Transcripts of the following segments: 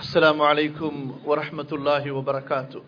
السلام عليكم ورحمة الله وبركاته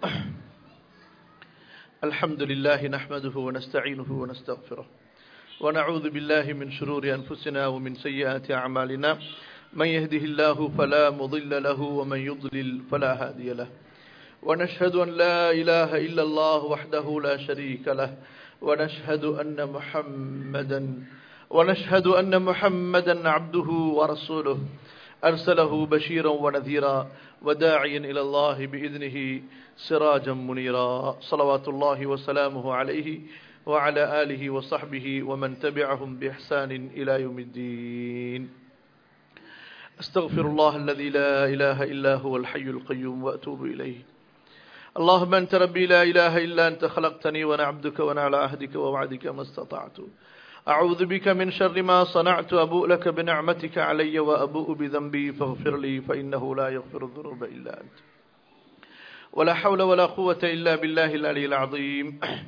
الحمد لله نحمده ونستعينه ونستغفره ونعوذ بالله من شرور أنفسنا ومن سيئات أعمالنا من يهده الله فلا مضل له ومن يضلل فلا هادي له ونشهد أن لا إله إلا الله وحده لا شريك له ونشهد أن محمدا ونشهد أن محمدا عبده ورسوله أرسله بشيرا ونذيرا وداعيا إلى الله بإذنه سراجا منيرا صلوات الله وسلامه عليه وعلى آله وصحبه ومن تبعهم بإحسان إلى يوم الدين أستغفر الله الذي لا إله إلا هو الحي القيوم وأتوب إليه اللهم أنت ربي لا إله إلا أنت خلقتني وأنا عبدك وأنا على عهدك ووعدك ما استطعت أعوذ بك من شر ما صنعت أبوء لك بنعمتك علي وأبوء بذنبي فاغفر لي فإنه لا يغفر الذنوب إلا أنت ولا حول ولا قوة إلا بالله العلي العظيم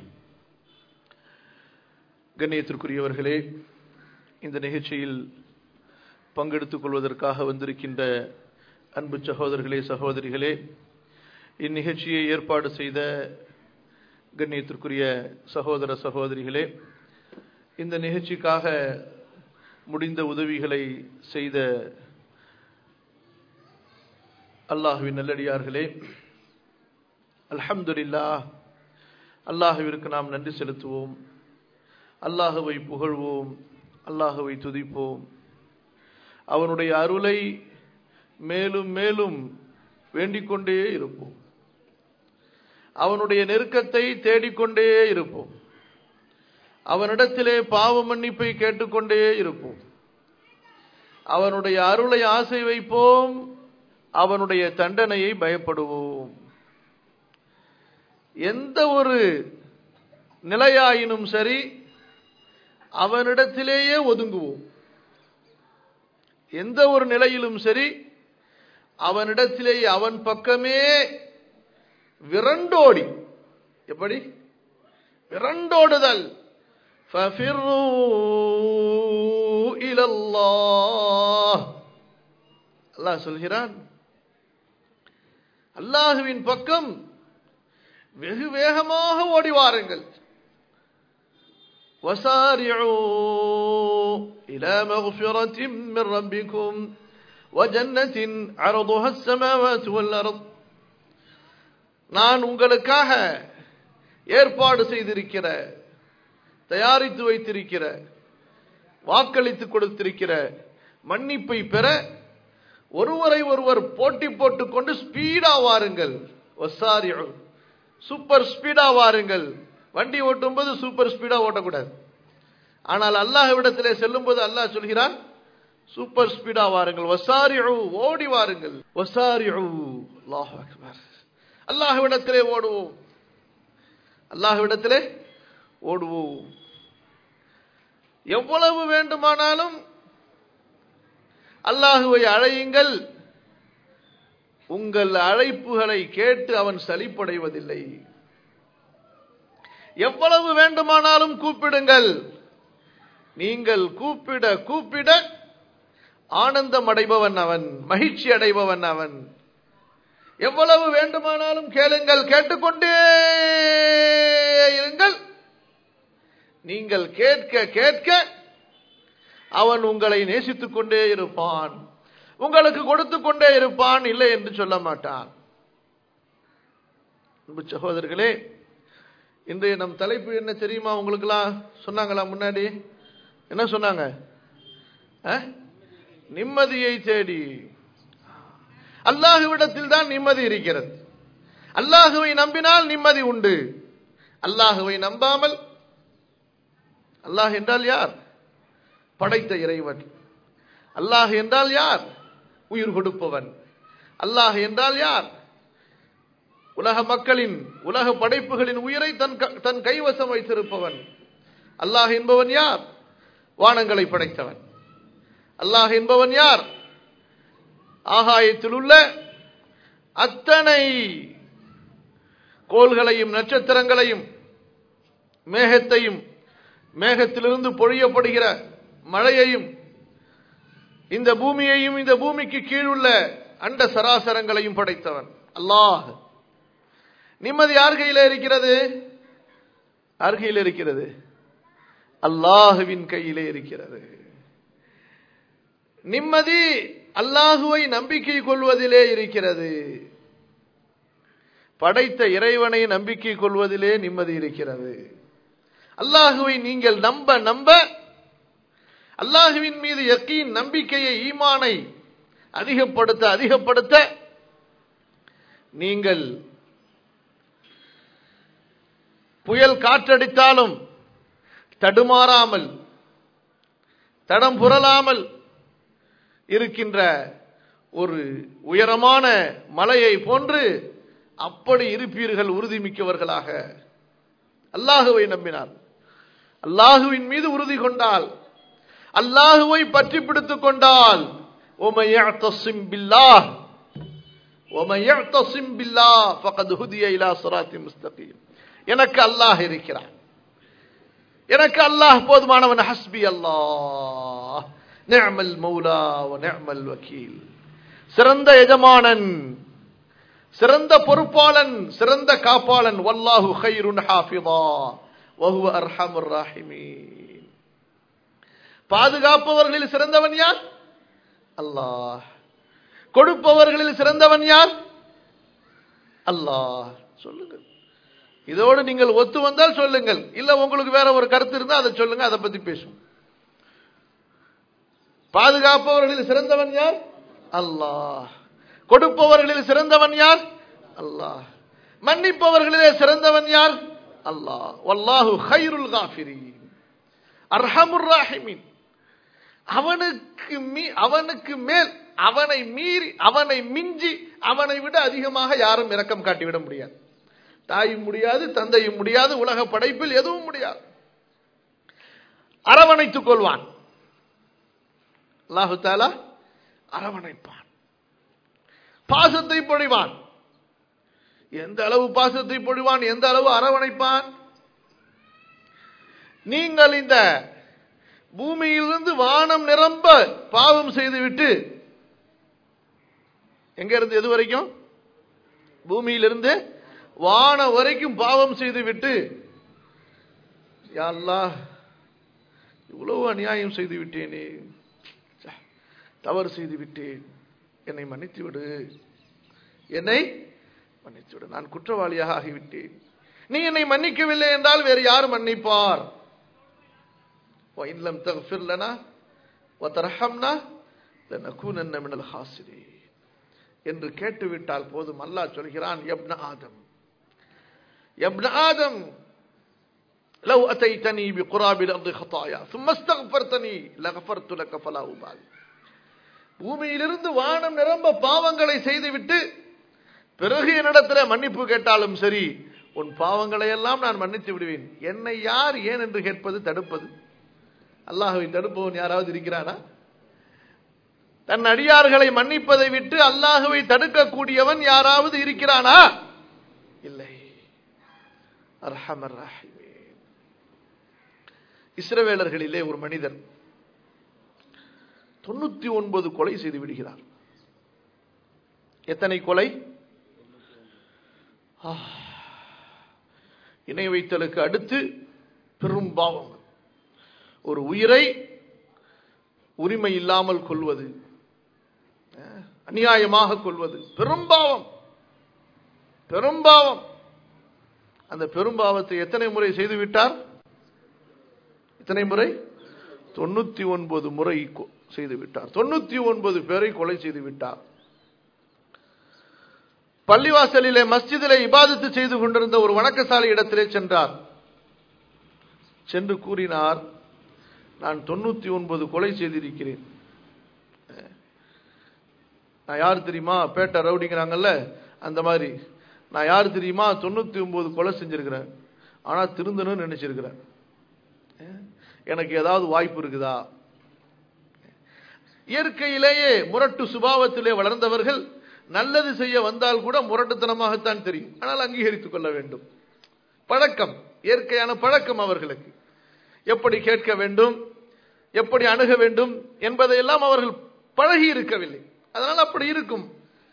கண்ணியத்திற்குரியவர்களே இந்த நிகழ்ச்சியில் பங்கெடுத்துக் கொள்வதற்காக வந்திருக்கின்ற அன்பு சகோதரர்களே சகோதரிகளே இந்நிகழ்ச்சியை ஏற்பாடு செய்த கண்ணியத்திற்குரிய சகோதர சகோதரிகளே இந்த நிகழ்ச்சிக்காக முடிந்த உதவிகளை செய்த அல்லாஹுவின் நல்லடியார்களே அல்ஹம்துலில்லா அல்லாஹுவிற்கு நாம் நன்றி செலுத்துவோம் அல்லாஹுவை புகழ்வோம் அல்லாஹுவை துதிப்போம் அவனுடைய அருளை மேலும் மேலும் வேண்டிக் கொண்டே இருப்போம் அவனுடைய நெருக்கத்தை தேடிக்கொண்டே இருப்போம் அவனிடத்திலே பாவ மன்னிப்பை கேட்டுக்கொண்டே இருப்போம் அவனுடைய அருளை ஆசை வைப்போம் அவனுடைய தண்டனையை பயப்படுவோம் எந்த ஒரு நிலையாயினும் சரி அவனிடத்திலேயே ஒதுங்குவோம் எந்த ஒரு நிலையிலும் சரி அவனிடத்திலேயே அவன் பக்கமே விரண்டோடி எப்படி விரண்டோடுதல் ففروا إلى الله அல்லாஹ் சொல்கிறான் அல்லாஹுவின் பக்கம் வெகு வேகமாக ஓடி வாருங்கள் وسارعوا إلى مغفرة من ربكم وجنة عرضها السماوات والأرض நான் உங்களுக்காக ஏற்பாடு செய்திருக்கிற தயாரித்து வைத்திருக்கிற வாக்களித்து கொடுத்திருக்கிற மன்னிப்பை பெற ஒருவரை ஒருவர் போட்டி போட்டுக்கொண்டு ஸ்பீடா வாருங்கள் சூப்பர் ஸ்பீடா வாருங்கள் வண்டி ஓட்டும் போது சூப்பர் ஸ்பீடா ஓட்டக்கூடாது ஆனால் அல்லாஹ்விடத்திலே செல்லும் போது அல்லாஹ் சொல்கிறான் சூப்பர் ஸ்பீடா வாருங்கள் வசாரி ஓடி வாருங்கள் வசாரி அல்லாஹ் அல்லாஹ்விடத்திலே ஓடுவோம் அல்லாஹ்விடத்திலே ஓடுவோம் எவ்வளவு வேண்டுமானாலும் அல்லாஹுவை அழையுங்கள் உங்கள் அழைப்புகளை கேட்டு அவன் சலிப்படைவதில்லை எவ்வளவு வேண்டுமானாலும் கூப்பிடுங்கள் நீங்கள் கூப்பிட கூப்பிட ஆனந்தம் அடைபவன் அவன் மகிழ்ச்சி அடைபவன் அவன் எவ்வளவு வேண்டுமானாலும் கேளுங்கள் கேட்டுக்கொண்டே இருங்கள் நீங்கள் கேட்க கேட்க அவன் உங்களை நேசித்துக் கொண்டே இருப்பான் உங்களுக்கு கொடுத்து கொண்டே இருப்பான் இல்லை என்று சொல்ல மாட்டான் சகோதரர்களே இன்றைய நம் தலைப்பு என்ன தெரியுமா உங்களுக்குலாம் சொன்னாங்களா முன்னாடி என்ன சொன்னாங்க நிம்மதியை தேடி அல்லாஹுவிடத்தில் தான் நிம்மதி இருக்கிறது அல்லாஹுவை நம்பினால் நிம்மதி உண்டு அல்லாஹுவை நம்பாமல் அல்லாஹ் என்றால் யார் படைத்த இறைவன் அல்லாஹ் என்றால் யார் உயிர் கொடுப்பவன் அல்லாஹ் என்றால் யார் உலக மக்களின் உலக படைப்புகளின் உயிரை தன் தன் கைவசம் வைத்திருப்பவன் அல்லாஹ் என்பவன் யார் வானங்களை படைத்தவன் அல்லாஹ் என்பவன் யார் ஆகாயத்தில் உள்ள அத்தனை கோள்களையும் நட்சத்திரங்களையும் மேகத்தையும் மேகத்திலிருந்து பொழியப்படுகிற மழையையும் இந்த பூமியையும் இந்த பூமிக்கு கீழுள்ள அண்ட சராசரங்களையும் படைத்தவன் அல்லாஹ் நிம்மதி யார் கையில் இருக்கிறது யார் கையில் இருக்கிறது அல்லாஹுவின் கையிலே இருக்கிறது நிம்மதி அல்லாஹுவை நம்பிக்கை கொள்வதிலே இருக்கிறது படைத்த இறைவனை நம்பிக்கை கொள்வதிலே நிம்மதி இருக்கிறது அல்லாஹுவை நீங்கள் நம்ப நம்ப அல்லாஹுவின் மீது யக்கீன் நம்பிக்கையை ஈமானை அதிகப்படுத்த அதிகப்படுத்த நீங்கள் புயல் காற்றடித்தாலும் தடுமாறாமல் தடம் புரளாமல் இருக்கின்ற ஒரு உயரமான மலையை போன்று அப்படி இருப்பீர்கள் உறுதிமிக்கவர்களாக அல்லாஹுவை நம்பினார் அல்லாஹுவின் மீது உறுதி கொண்டால் அல்லாஹுவை பற்றி பிடித்துக் கொண்டால் எனக்கு அல்லாஹ் இருக்கிறான் எனக்கு அல்லாஹ் போதுமானவன் ஹஸ்பி அல்லாஹ் நிஅமல் மௌலா வ நிஅமல் வக்கீல் சிறந்த எஜமானன் சிறந்த பொறுப்பாளன் சிறந்த காப்பாளன் வல்லாஹு ஹைருன் ஹாஃபிதா வஹுவ அர்ஹமுர் ராஹிமீன் பாதுகாப்பவர்களில் சிறந்தவன் யார் அல்லாஹ் கொடுப்பவர்களில் சிறந்தவன் யார் அல்லாஹ் சொல்லுங்கள் இதோடு நீங்கள் ஒத்து வந்தால் சொல்லுங்கள் இல்ல உங்களுக்கு வேற ஒரு கருத்து இருந்தா அதை சொல்லுங்க அதை பத்தி பேசும் பாதுகாப்பவர்களில் சிறந்தவன் யார் அல்லாஹ் கொடுப்பவர்களில் சிறந்தவன் யார் அல்லாஹ் மன்னிப்பவர்களிலே சிறந்தவன் யார் அல்லாஹ் வல்லாஹு ஹைருல் காஃபிரீன் அர்ஹமுர் ராஹிமீன் அவனுக்கு மீ அவனுக்கு மேல் அவனை மீறி அவனை மிஞ்சி அவனை விட அதிகமாக யாரும் இரக்கம் காட்டிவிட முடியாது தாயும் முடியாது தந்தையும் முடியாது உலக படைப்பில் எதுவும் முடியாது அரவணைத்துக் கொள்வான் அல்லாஹு தாலா அரவணைப்பான் பாசத்தை பொழிவான் எந்த அளவு பாசத்தை பொழிவான் எந்த அளவு அரவணைப்பான் நீங்கள் இந்த பூமியிலிருந்து வானம் நிரம்ப பாவம் செய்துவிட்டு எங்க இருந்து எது வரைக்கும் பூமியிலிருந்து வானம் வரைக்கும் பாவம் செய்துவிட்டு யா அல்லாஹ் இவ்வளவு அநியாயம் செய்து விட்டேனே தவறு செய்து விட்டேன் என்னை மன்னித்து விடு என்னை மன்னித்து விடு நான் குற்றவாளியாக ஆகிவிட்டேன் நீ என்னை மன்னிக்கவில்லை என்றால் வேறு யார் மன்னிப்பார் وإن لم تغفر لنا وترحمنا لنكونن من الخاسرين என்று கேட்டுவிட்டால் போதும் அல்லாஹ் சொல்கிறான் யப்ன ஆதம் யப்ன ஆதம் لو أتيتني بقراب الأرض خطايا ثم استغفرتني لغفرت لك فلا أبالي பூமியிலிருந்து வானம் நிரம்ப பாவங்களை செய்துவிட்டு பிறகு என்னிடத்தில் மன்னிப்பு கேட்டாலும் சரி உன் பாவங்களை எல்லாம் நான் மன்னித்து விடுவேன் என்னை யார் ஏன் என்று கேட்பது தடுப்பது அல்லாஹுவை தடுப்பவன் யாராவது இருக்கிறானா தன் அடியார்களை மன்னிப்பதை விட்டு அல்லாஹுவை தடுக்கக்கூடியவன் யாராவது இருக்கிறானா இல்லை அர்ஹமர் ராஹிமீன் இஸ்ரவேலர்களிலே ஒரு மனிதர் தொண்ணூத்தி ஒன்பது கொலை செய்து விடுகிறார் எத்தனை கொலை இணை வைத்தலுக்கு அடுத்து பெரும் பாவம் ஒரு உயிரை உரிமை இல்லாமல் கொள்வது அநியாயமாக கொள்வது பெரும்பாவம் பெரும்பாவம் அந்த பெரும்பாவத்தை எத்தனை முறை செய்து விட்டார் எத்தனை முறை தொண்ணூத்தி ஒன்பது முறை செய்து விட்டார் தொண்ணூத்தி ஒன்பது பேரை கொலை செய்து விட்டார் பள்ளிவாசலிலே மஸ்ஜிதிலே இபாதத்து செய்து கொண்டிருந்த ஒரு வணக்கசாலை இடத்திலே சென்றார் சென்று கூறினார் நான் தொண்ணூத்தி ஒன்பது கொலை செய்திருக்கிறேன் நான் யார் தெரியுமா பேட்டை ரவுடிங்கிறாங்கல்ல அந்த மாதிரி நான் யார் தெரியுமா தொண்ணூத்தி ஒன்பது கொலை செஞ்சிருக்கிறேன் ஆனா திருந்தணும்னு நினைச்சிருக்கிறேன் எனக்கு ஏதாவது வாய்ப்பு இருக்குதா இயற்கையிலேயே முரட்டு சுபாவத்திலே வளர்ந்தவர்கள் நல்லது செய்ய வந்தால் கூட முரட்டுத்தனமாகத்தான் தெரியும் ஆனால் அங்கீகரித்துக் கொள்ள வேண்டும் பழக்கம் இயற்கையான பழக்கம் அவர்களுக்கு எப்படி கேட்க வேண்டும் எப்படி அணுக வேண்டும் என்பதையெல்லாம் அவர்கள் பழகி இருக்கவில்லை அதனால் அப்படி இருக்கும்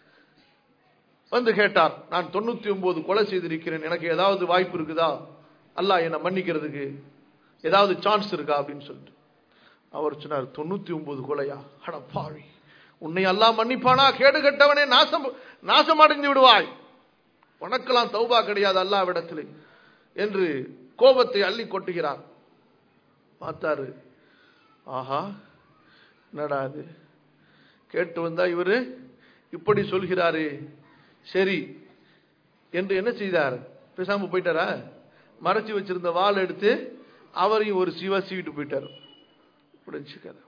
வந்து கேட்டார் நான் தொண்ணூத்தி ஒன்பது கொலை செய்திருக்கிறேன் எனக்கு ஏதாவது வாய்ப்பு இருக்குதா அல்லாஹ் என்னை மன்னிக்கிறதுக்கு ஏதாவது சான்ஸ் இருக்கா அப்படின்னு சொல்லிட்டு அவர் சொன்னார் தொண்ணூத்தி ஒன்பது கொலையா அட பாவி உன்னை அல்லாஹ் மன்னிப்பானா கேடு கெட்டவனே நாசம் நாசம் அடைந்து விடுவாய் உனக்கெல்லாம் தௌபா கிடையாது அல்லாவிடத்தில் என்று கோபத்தை அள்ளி கொட்டுகிறார் பார்த்தாரு ஆஹா என்னடா அது கேட்டு வந்தா இவரு இப்படி சொல்கிறாரு சரி என்று என்ன செய்தார் பேசாம போயிட்டாரா மறைச்சு வச்சிருந்த வாள் எடுத்து அவரையும் ஒரு சிவா சீவிட்டு போயிட்டார் புரிஞ்சு கதை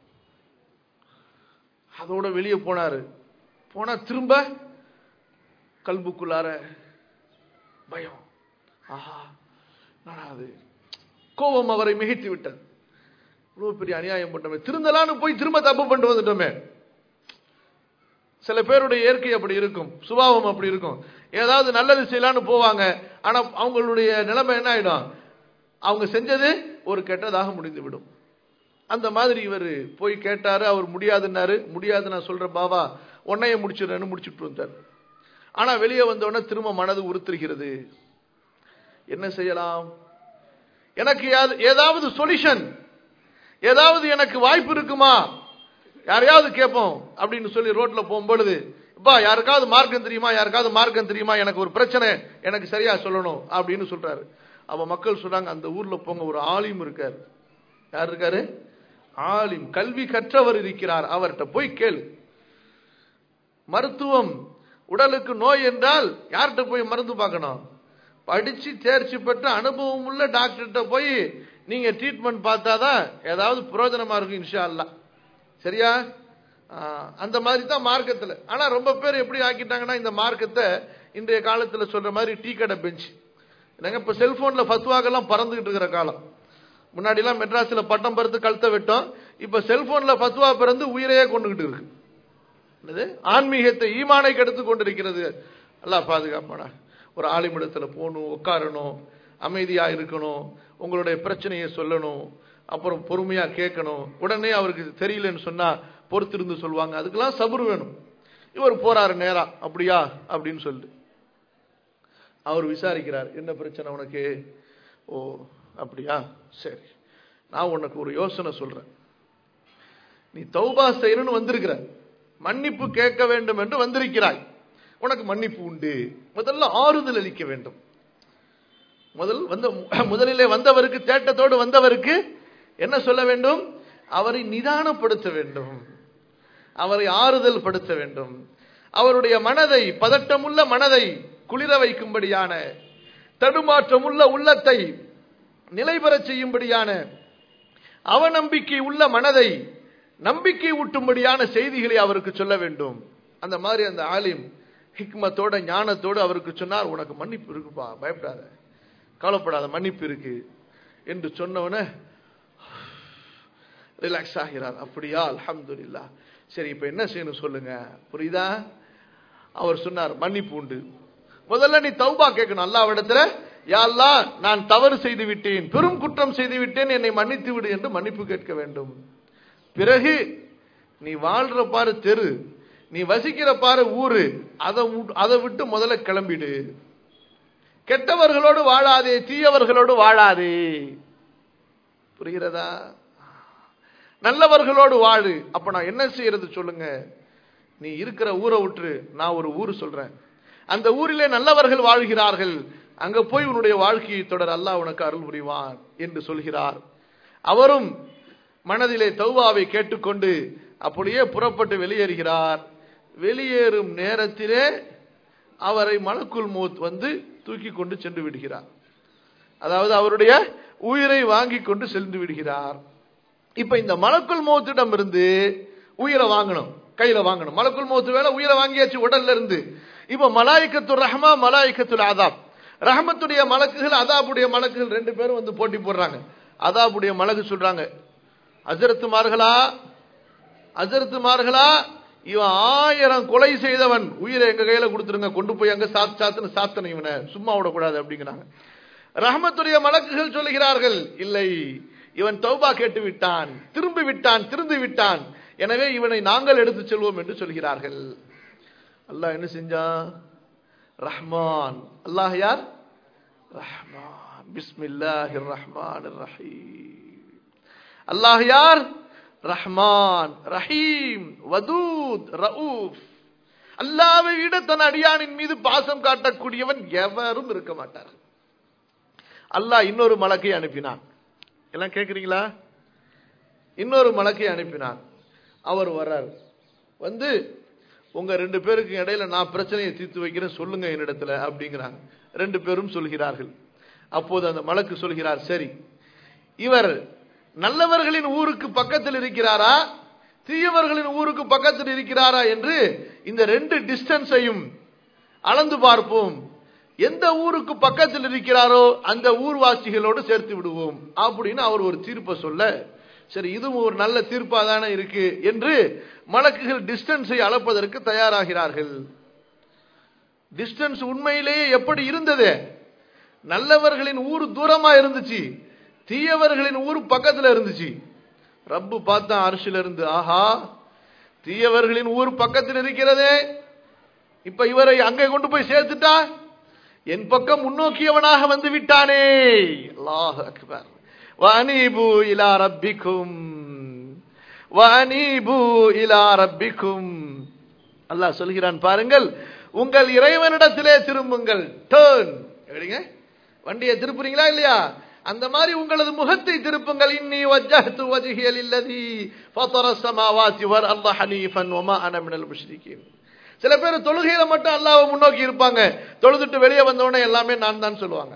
அதோட வெளியே போனாரு போனா திரும்ப கல்புக்குள்ளார பயம் ஆஹா என்னடா அது கோபம் அவரை மிகைத்து விட்டது இவ்வளவு பெரிய அநியாயம் பண்ணோமே திருந்தலான்னு போய் திரும்ப தப்பு பண்ணிட்டு வந்துட்டோமே சில பேருடைய இயற்கை அப்படி இருக்கும் சுபாவம் அப்படி இருக்கும் ஏதாவது நல்லது செய்யலான்னு போவாங்க ஆனா அவங்களுடைய நிலைமை என்ன ஆயிடும் அவங்க செஞ்சது ஒரு கெட்டதாக முடிந்து விடும் அந்த மாதிரி இவர் போய் கேட்டாரு அவர் முடியாதுன்னாரு முடியாது நான் சொல்றேன் பாபா உன்னைய முடிச்சிடுறேன்னு முடிச்சுட்டு வந்தார் ஆனா வெளியே வந்தோடனே திரும்ப மனது உறுத்துகிறது என்ன செய்யலாம் எனக்கு யாது- ஏதாவது சொல்யூஷன் ஏதாவது எனக்கு வாய்ப்பு இருக்குமா யாரையாவது கேட்போம் அப்படின்னு சொல்லி ரோட்ல போகும்பொழுது இப்பா யாருக்காவது மார்க்கம் தெரியுமா யாருக்காவது மார்க்கம் தெரியுமா எனக்கு ஒரு பிரச்சனை எனக்கு சரியா சொல்லணும் அப்படின்னு சொல்றாரு அப்ப மக்கள் சொல்றாங்க அந்த ஊர்ல போங்க ஒரு ஆலிம் இருக்காரு யார் இருக்காரு ஆலிம் கல்வி கற்றவர் இருக்கிறார் அவர்கிட்ட போய் கேளு மருத்துவம் உடலுக்கு நோய் என்றால் யார்கிட்ட போய் மருந்து பார்க்கணும் படிச்சு தேர்ச்சி பெற்ற அனுபவம் உள்ள டாக்டர்கிட்ட போய் நீங்க ட்ரீட்மெண்ட் பார்த்தாதான் ஏதாவது பிரயோஜனமா இருக்கும் இன்ஷா அல்லாஹ் சரியா ஆ, அந்த மாதிரி தான் மார்க்கத்தில் ஆனா ரொம்ப பேர் எப்படி ஆக்கிட்டாங்கன்னா இந்த மார்க்கத்தை இன்றைய காலத்துல சொல்ற மாதிரி டீ கடை பெஞ்ச் என்னங்க இப்ப செல்போன்ல ஃபத்வாக்கெல்லாம் பறந்துகிட்டு இருக்கிற காலம் முன்னாடிலாம் மெட்ராஸ்ல பட்டம் பறந்து கழுத்தை வெட்டோம் இப்ப செல்போன்ல ஃபத்வா பிறந்து உயிரையே கொண்டுகிட்டு இருக்கு என்னது ஆன்மீகத்தை ஈமானை கெடுத்து கொண்டிருக்கிறது அல்லாஹ் பாதுகாப்பானா ஒரு ஆலிமிடத்துல போகணும் உட்காரணும் அமைதியா இருக்கணும் உங்களுடைய பிரச்சனையை சொல்லணும் அப்புறம் பொறுமையா கேட்கணும் உடனே அவருக்கு இது தெரியலன்னு சொன்னா பொறுத்திருந்து சொல்லுவாங்க அதுக்கெல்லாம் சபுர் வேணும் இவர் போறாரு நேரா அப்படியா அப்படின்னு சொல்லிட்டு அவர் விசாரிக்கிறார் என்ன பிரச்சனை உனக்கு ஓ அப்படியா சரி நான் உனக்கு ஒரு யோசனை சொல்றேன் நீ தௌபா செய்யணும்னு வந்திருக்கிற மன்னிப்பு கேட்க வேண்டும் என்று வந்திருக்கிறாய் உனக்கு மன்னிப்பு உண்டு முதல்ல ஆறுதல் அளிக்க வேண்டும் முதல் வந்த முதலிலே வந்தவருக்கு தேட்டத்தோடு வந்தவருக்கு என்ன சொல்ல வேண்டும் அவரை நிதானப்படுத்த வேண்டும் அவரை ஆறுதல் படுத்த வேண்டும் அவருடைய மனதை பதட்டமுள்ள மனதை குளிர வைக்கும்படியான தடுமாற்றமுள்ள உள்ளத்தை நிலைபெறச் செய்யும்படியான அவநம்பிக்கை உள்ள மனதை நம்பிக்கை ஊட்டும்படியான செய்திகளை அவருக்கு சொல்ல வேண்டும் அந்த மாதிரி அந்த ஆலிம் ஹிக்மத்தோட ஞானத்தோடு அவருக்கு சொன்னார் உனக்கு மன்னிப்பு இருக்குப்பா பயப்படாத கவலைப்படாத மன்னிப்பு இருக்கு என்று சொன்னவன ரிலாக்ஸ் ஆகிறார் அப்படியா அல்ஹம்துலில்லாஹ் சரி இப்ப என்ன செய்யணும் சொல்லுங்க புரியுதா அவர் சொன்னார் மன்னிப்பு உண்டு முதல்ல நீ தௌபா கேட்கணும் அல்லாவிடத்துல யா அல்லாஹ் நான் தவறு செய்து விட்டேன் பெரும் குற்றம் செய்து விட்டேன் என்னை மன்னித்து விடு என்று மன்னிப்பு கேட்க வேண்டும் பிறகு நீ வாழ்ற பாரு தெரு நீ வசிக்கிற பாரு ஊரு அதை வு- அதை விட்டு முதல்ல கிளம்பிடு கெட்டவர்களோடு வாழாதே தீயவர்களோடு வாழாதே புரிகிறதா நல்லவர்களோடு வாழு அப்ப நான் என்ன செய்யறது சொல்லுங்க நீ இருக்கிற ஊரை விட்டு நான் ஒரு ஊர் சொல்றேன் அந்த ஊரிலே நல்லவர்கள் வாழ்கிறார்கள் அங்க போய் உன்னுடைய வாழ்க்கையை தொடர் அல்லாஹ் உனக்கு அருள் புரிவான் என்று சொல்கிறார் அவரும் மனதிலே தௌபாவை கேட்டுக்கொண்டு அப்படியே புறப்பட்டு வெளியேறுகிறார் வெளியேறும் நேரத்திலே அவரை மலக்குல் மௌத் வந்து தூக்கி கொண்டு சென்று விடுகிறார் அதாவது அவருடைய உயிரை வாங்கி கொண்டு சென்று விடுகிறார் இப்ப இந்த மலக்குல் மௌத்திடம் இருந்து உயிரை வாங்கணும் கையில வாங்கணும் மலக்குல் மௌத்து வேலை உயிரை வாங்கியாச்சு உடல்ல இருந்து இப்ப மலாய்க்கத்து ரஹ்மா மலாய்க்கத்துல் ஆதாப் ரஹமத்துடைய மலக்குகள் அதாபுடைய மலக்குகள் ரெண்டு பேரும் வந்து போட்டி போடுறாங்க அதாபுடைய மலக்கு சொல்றாங்க அஜரத்துமார்களா அஜரத்துமார்களா இவன் ஆயிரம் கொலை செய்தவன் உயிரை எங்க கையில கொடுத்துருங்க கொண்டு போய் அங்க சாத்து சாத்துன்னு சாத்தணும் இவனை சும்மா விடக்கூடாது அப்படிங்கிறாங்க ரஹமத்துடைய மலக்குகள் சொல்லுகிறார்கள் இல்லை இவன் தௌபா கேட்டு விட்டான் திரும்பி விட்டான் திருந்து விட்டான் எனவே இவனை நாங்கள் எடுத்துச் செல்வோம் என்று சொல்கிறார்கள் அல்லாஹ் என்ன செஞ்சான் ரஹ்மான் அல்லாஹ் யார் ரஹ்மான் பிஸ்மில்லாஹிர் ரஹ்மான் ரஹீம் அல்லாஹ் யார் ரஹ்மான் ரஹீம் வதூத் ரவுஃப் அல்லாவை விட தன் அடியானின் மீது பாசம் காட்டக்கூடியவன் எவரும் இருக்க மாட்டார் அல்லாஹ் இன்னொரு மலக்கை அனுப்பினான் எல்லாம் கேக்குறீங்களா இன்னொரு மலக்கை அனுப்பினான் அவர் வர்றார் வந்து உங்க ரெண்டு பேருக்கு இடையில நான் பிரச்சனையை தீர்த்து வைக்கிறேன் சொல்லுங்க என்னிடத்துல அப்படிங்கிறாங்க ரெண்டு பேரும் சொல்கிறார்கள் அப்போது அந்த மலக்கு சொல்கிறார் சரி இவர் நல்லவர்களின் ஊருக்கு பக்கத்தில் இருக்கிறாரா தீயவர்களின் ஊருக்கு பக்கத்தில் இருக்கிறாரா என்று இந்த ரெண்டு டிஸ்டன்ஸையும் அளந்து பார்ப்போம் எந்த ஊருக்கு பக்கத்தில் இருக்கிறாரோ அந்த ஊர்வாசிகளோடு சேர்த்து விடுவோம் அப்படின்னு அவர் ஒரு தீர்ப்பை சொல்ல சரி இதுவும் ஒரு நல்ல தீர்ப்பா தானே இருக்கு என்று மலக்குகள் டிஸ்டன்ஸை அளப்பதற்கு தயாராகிறார்கள் டிஸ்டன்ஸ் உண்மையிலேயே எப்படி இருந்தது நல்லவர்களின் ஊர் தூரமா இருந்துச்சு தீயவர்களின் ஊர் பக்கத்துல இருந்துச்சு ரப்பு பார்த்தா அரிசில இருந்து ஆஹா தீயவர்களின் ஊர் பக்கத்தில் இருக்கிறதே இப்ப இவரை அங்கே கொண்டு போய் சேர்த்துட்டா என் பக்கம் முன்னோக்கியவனாக வந்து விட்டானே அல்லாஹ் அக்பர் வனீபு இலா ரப்பிக்கும் வனீபு இலா ரப்பிக்கும் அல்லாஹ் சொல்கிறான் பாருங்கள் உங்கள் இறைவனிடத்திலே திரும்புங்கள் டேர்ன் எப்படிங்க வண்டியை திருப்புறீங்களா இல்லையா அந்த மாதிரி உங்களது முகத்தை திருப்புங்கள் இன்னி வஜ்ஜஹ்து வஜ்ஹிய லில்லதி ஃபதர ஸமாவாதி வல் அர்த ஹனீஃபன் வமா அன மினல் முஷ்ரிகீன் சில பேர் தொழுகையில மட்டும் அல்லாஹ்வை முன்னோக்கி இருப்பாங்க தொழுதுட்டு வெளியே வந்த உடனே எல்லாமே நான் தான் சொல்லுவாங்க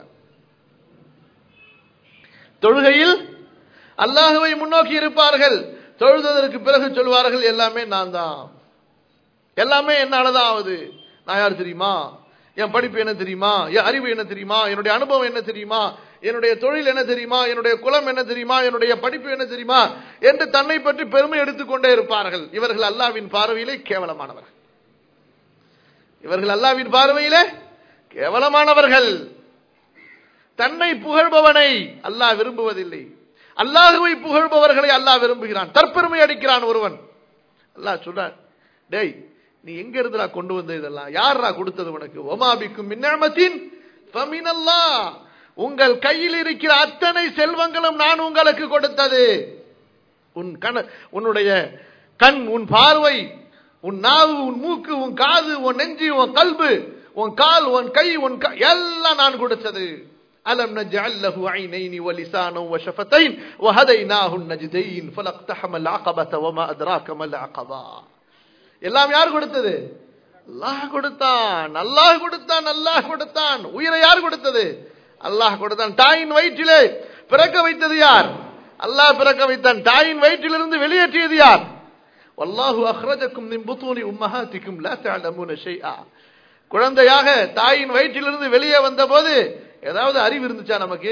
தொழுகையில் அல்லாஹுவை முன்னோக்கி இருப்பார்கள் தொழுததற்கு பிறகு சொல்வார்கள் எல்லாமே நான் தான் எல்லாமே என்னாலதான் ஆகுது நான் யார் தெரியுமா என் படிப்பு என்ன தெரியுமா என் அறிவு என்ன தெரியுமா என்னுடைய அனுபவம் என்ன தெரியுமா என்னுடைய தொழில் என்ன தெரியுமா என்னுடைய குலம் என்ன தெரியுமா என்னுடைய படிப்பு என்ன தெரியுமா என்று தன்னை பற்றி பெருமை எடுத்துக்கொண்டே இருப்பார்கள் இவர்கள் அல்லாவின் பார்வையிலே கேவலமானவர்கள் இவர்கள் அல்லாவின் பார்வையிலே கேவலமானவர்கள் தன்னை புகழ்பவனை அல்லாஹ் விரும்புவதில்லை அல்லாஹுவை புகழ்பவர்களை அல்லாஹ் விரும்புகிறான் தற்பெருமை அடிக்கிறான் ஒருவன் அல்லாஹ் சொல்றான் டேய் நீ எங்க இருந்துடா கொண்டு வந்த இதெல்லாம் யாரா கொடுத்தது உனக்கு ஒமாபிக்கும் மின்னமத்தின் ஃபமினல்லா உங்கள் கையில் இருக்கிற அத்தனை செல்வங்களும் நான் உங்களுக்கு கொடுத்தது உன் கண உன்னுடைய கண் உன் பார்வை உன் நாவு உன் மூக்கு உன் காது உன் நெஞ்சு உன் கல்பு உன் கால் உன் கை உன் க- எல்லாம் நான் கொடுத்தது ألم نجعل له عينين ولسانا وشفتين وهديناه النجدين فلاقتحم العقبة وما أدراك ما العقبة எல்லாம் யார் கொடுத்தது அல்லாஹ் கொடுத்தான் அல்லாஹ் கொடுத்தான் அல்லாஹ் கொடுத்தான் உயிரை யார் கொடுத்தது அல்லாஹ் கொடுத்தான் தாயின் வயிற்றிலே பிறக்க வைத்தது யார் அல்லாஹ் பிறக்க வைத்தான் தாயின் வயிற்றிலிருந்து வெளியேற்றியது யார் வல்லாஹு அஹ்ரஜக்கும் மின் புத்தூனி உம்மஹாத்திக்கும் லா தஅலமூன ஷைஆ குழந்தையாக தாயின் வயிற்றிலிருந்து வெளியே வந்தபோது ஏதாவது அறிவு இருந்துச்சா நமக்கு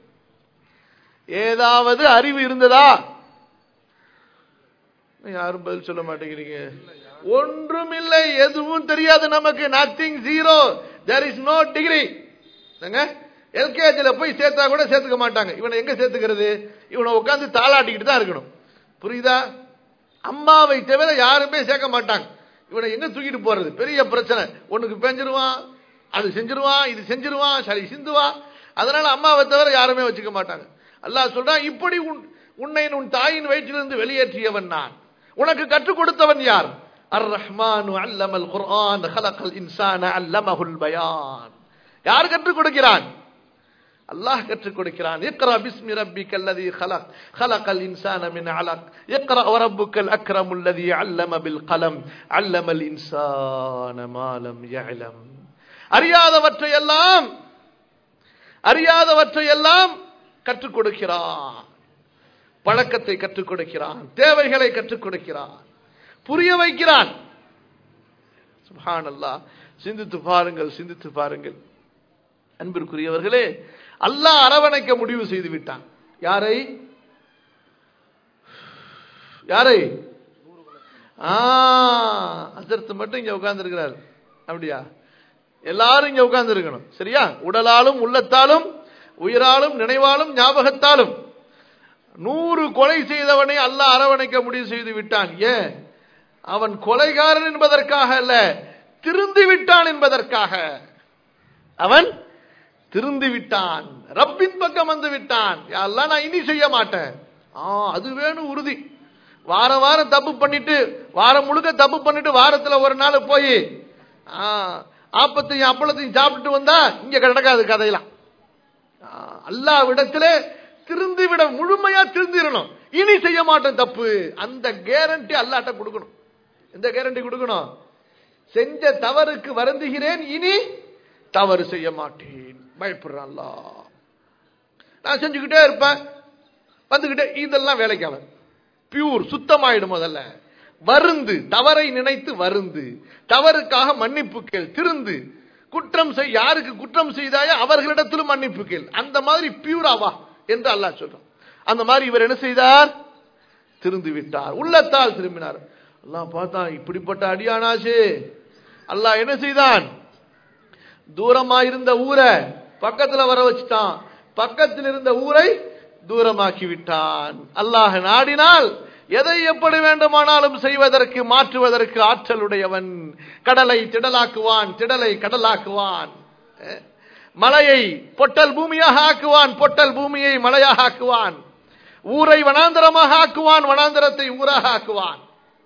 ஏதாவது அறிவு இருந்ததா யாரும் பதில் சொல்ல மாட்டேங்கிறீங்க ஒன்றும் இல்லை எதுவும் தெரியாது நமக்கு nothing zero there is no degree எல்கேஜில போய் சேர்த்தா கூட சேர்த்துக்க மாட்டாங்க இவனை எங்க சேர்த்துக்கிறது இவனை உட்காந்து தாளாட்டிக்கிட்டு தான் இருக்கணும் புரியுதா அம்மாவை தவிர யாருமே சேர்க்க மாட்டாங்க இவனை எங்க தூக்கிட்டு போறது பெரிய பிரச்சனை ஒண்ணுக்கு பெஞ்சிருவான் அது செஞ்சிருவான் இது செஞ்சிருவான் சரி சிந்துவான் அதனால அம்மாவை தவிர யாருமே வச்சுக்க மாட்டாங்க அல்லாஹ் சொல்றான் இப்படி உன் உன்னை உன் தாயின் வயிற்றிலிருந்து வெளியேற்றியவன் நான் உனக்கு கற்றுக் கொடுத்தவன் யார் அர் ரஹ்மான் அல்லமல் குர்ஆன் خلقல் இன்சான அல்லமஹுல் பயான் யார் கற்றுக் கொடுக்கிறான் அல்லாஹ் கற்றுக் கொடுக்கிறான் இக்ரா பிஸ்மி ரப்பிக்கல் லதி خلق خلق الانسان من علق اقرا وربك الاكرم الذي علم بالقلم علم الانسان ما لم يعلم அறியாதவற்றை எல்லாம் அறியாதவற்றை எல்லாம் கற்றுக் கொடுக்கிறான் பழக்கத்தை கற்றுக் கொடுக்கிறான் தேவைகளை கற்றுக் கொடுக்கிறான் புரிய வைக்கிறான் சுப்ஹானல்லாஹ் சிந்தித்து பாருங்கள் சிந்தித்து பாருங்கள் அன்பிற்குரியவர்களே அல்லாஹ் அரவணைக்க முடிவு செய்து விட்டான் யாரை யாரை அசர்த்து மட்டும் இங்க உட்கார்ந்து இருக்கிறார் அப்படியா எல்லாரும் இங்க உட்கார்ந்து இருக்கணும் சரியா உடலாலும் உள்ளத்தாலும் உயிராலும் நினைவாலும் ஞாபகத்தாலும் நூறு கொலை செய்தவனை அல்லாஹ் அரவணைக்க முடிவு செய்து விட்டான் ஏன் அவன் கொலைகாரன் என்பதற்காக அல்ல திருந்து விட்டான் என்பதற்காக அவன் திருந்து விட்டான் ரப்பின் பக்கம் வந்து விட்டான் எல்லாம் நான் இனி செய்ய மாட்டேன் ஆ அது வேணும் உறுதி வாரம் வாரம் தப்பு பண்ணிட்டு வாரம் முழுக்க தப்பு பண்ணிட்டு வாரத்துல ஒரு நாள் போய் ஆப்பத்தையும் அப்பளத்தையும் சாப்பிட்டு வந்தா இங்க கிடக்காது கதையெல்லாம் அல்லாவிடத்திலே திருந்து விட முழுமையா திருந்திடணும் இனி செய்ய மாட்டேன் தப்பு அந்த கேரண்டி அல்லாட்ட கொடுக்கணும் எந்த கேரண்டி கொடுக்கணும் செஞ்ச தவறுக்கு வருந்துகிறேன் இனி தவறு செய்ய மாட்டேன் பயப்படுறான் நான் செஞ்சுக்கிட்டே இருப்பேன் வந்துகிட்டே இதெல்லாம் வேலைக்கு அவன் பியூர் சுத்தமாயிடும் முதல்ல வருந்து தவறை நினைத்து வருந்து தவறுக்காக மன்னிப்பு கேள் திருந்து குற்றம் செய் யாருக்கு குற்றம் செய்தாயோ அவர்களிடத்திலும் மன்னிப்பு கேள் அந்த மாதிரி பியூராவா என்று அல்லாஹ் சொல்றான் அந்த மாதிரி இவர் என்ன செய்தார் திருந்து விட்டார் உள்ளத்தால் திரும்பினார் அல்லாஹ் பார்த்தா இப்படிப்பட்ட அடியானாச்சு அல்லாஹ் என்ன செய்தான் தூரமா இருந்த ஊரை பக்கத்துல வர வச்சுட்டான் பக்கத்தில் இருந்த ஊரை தூரமாக்கி விட்டான் அல்லாஹ் நாடினால் எதை எப்படி வேண்டுமானாலும் செய்வதற்கு மாற்றுவதற்கு ஆற்றலுடையவன் கடலை திடலாக்குவான் திடலை கடலாக்குவான் மலையை பொட்டல் பூமியாக ஆக்குவான் பொட்டல் பூமியை மலையாக ஆக்குவான் ஊரை வனாந்தரமாக ஆக்குவான் வனாந்தரத்தை ஊராக ஆக்குவான்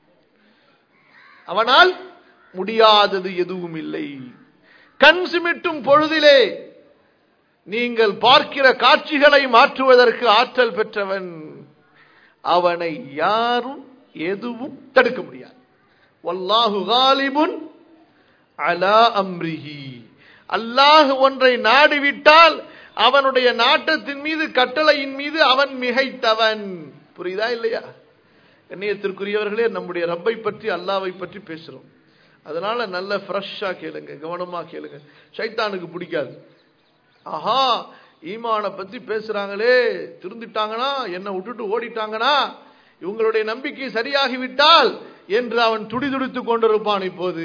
அவனால் முடியாதது எதுவும் இல்லை கண் சிமிட்டும் பொழுதிலே நீங்கள் பார்க்கிற காட்சிகளை மாற்றுவதற்கு ஆற்றல் பெற்றவன் அவனை யாரும் எதுவும் தடுக்க முடியாது வல்லாஹு காலிபுன் அலா அம்ரிஹி அல்லாஹ் ஒன்றை நாடிவிட்டால் அவனுடைய நாட்டத்தின் மீது கட்டளையின் மீது அவன் மிகைத்தவன் புரியுதா இல்லையா கண்ணியத்திற்குரியவர்களே நம்முடைய ரப்பை பற்றி அல்லாவை பற்றி பேசுறோம் அதனால நல்ல ஃப்ரெஷ்ஷா கேளுங்க கவனமா கேளுங்க சைத்தானுக்கு பிடிக்காது ஆஹா ஈமான பத்தி பேசுறாங்களே திருந்திட்டாங்கன்னா என்ன விட்டுட்டு ஓடிட்டாங்கன்னா இவங்களுடைய நம்பிக்கை சரியாகிவிட்டால் என்று அவன் துடிதுடித்துக் கொண்டிருப்பான் இப்போது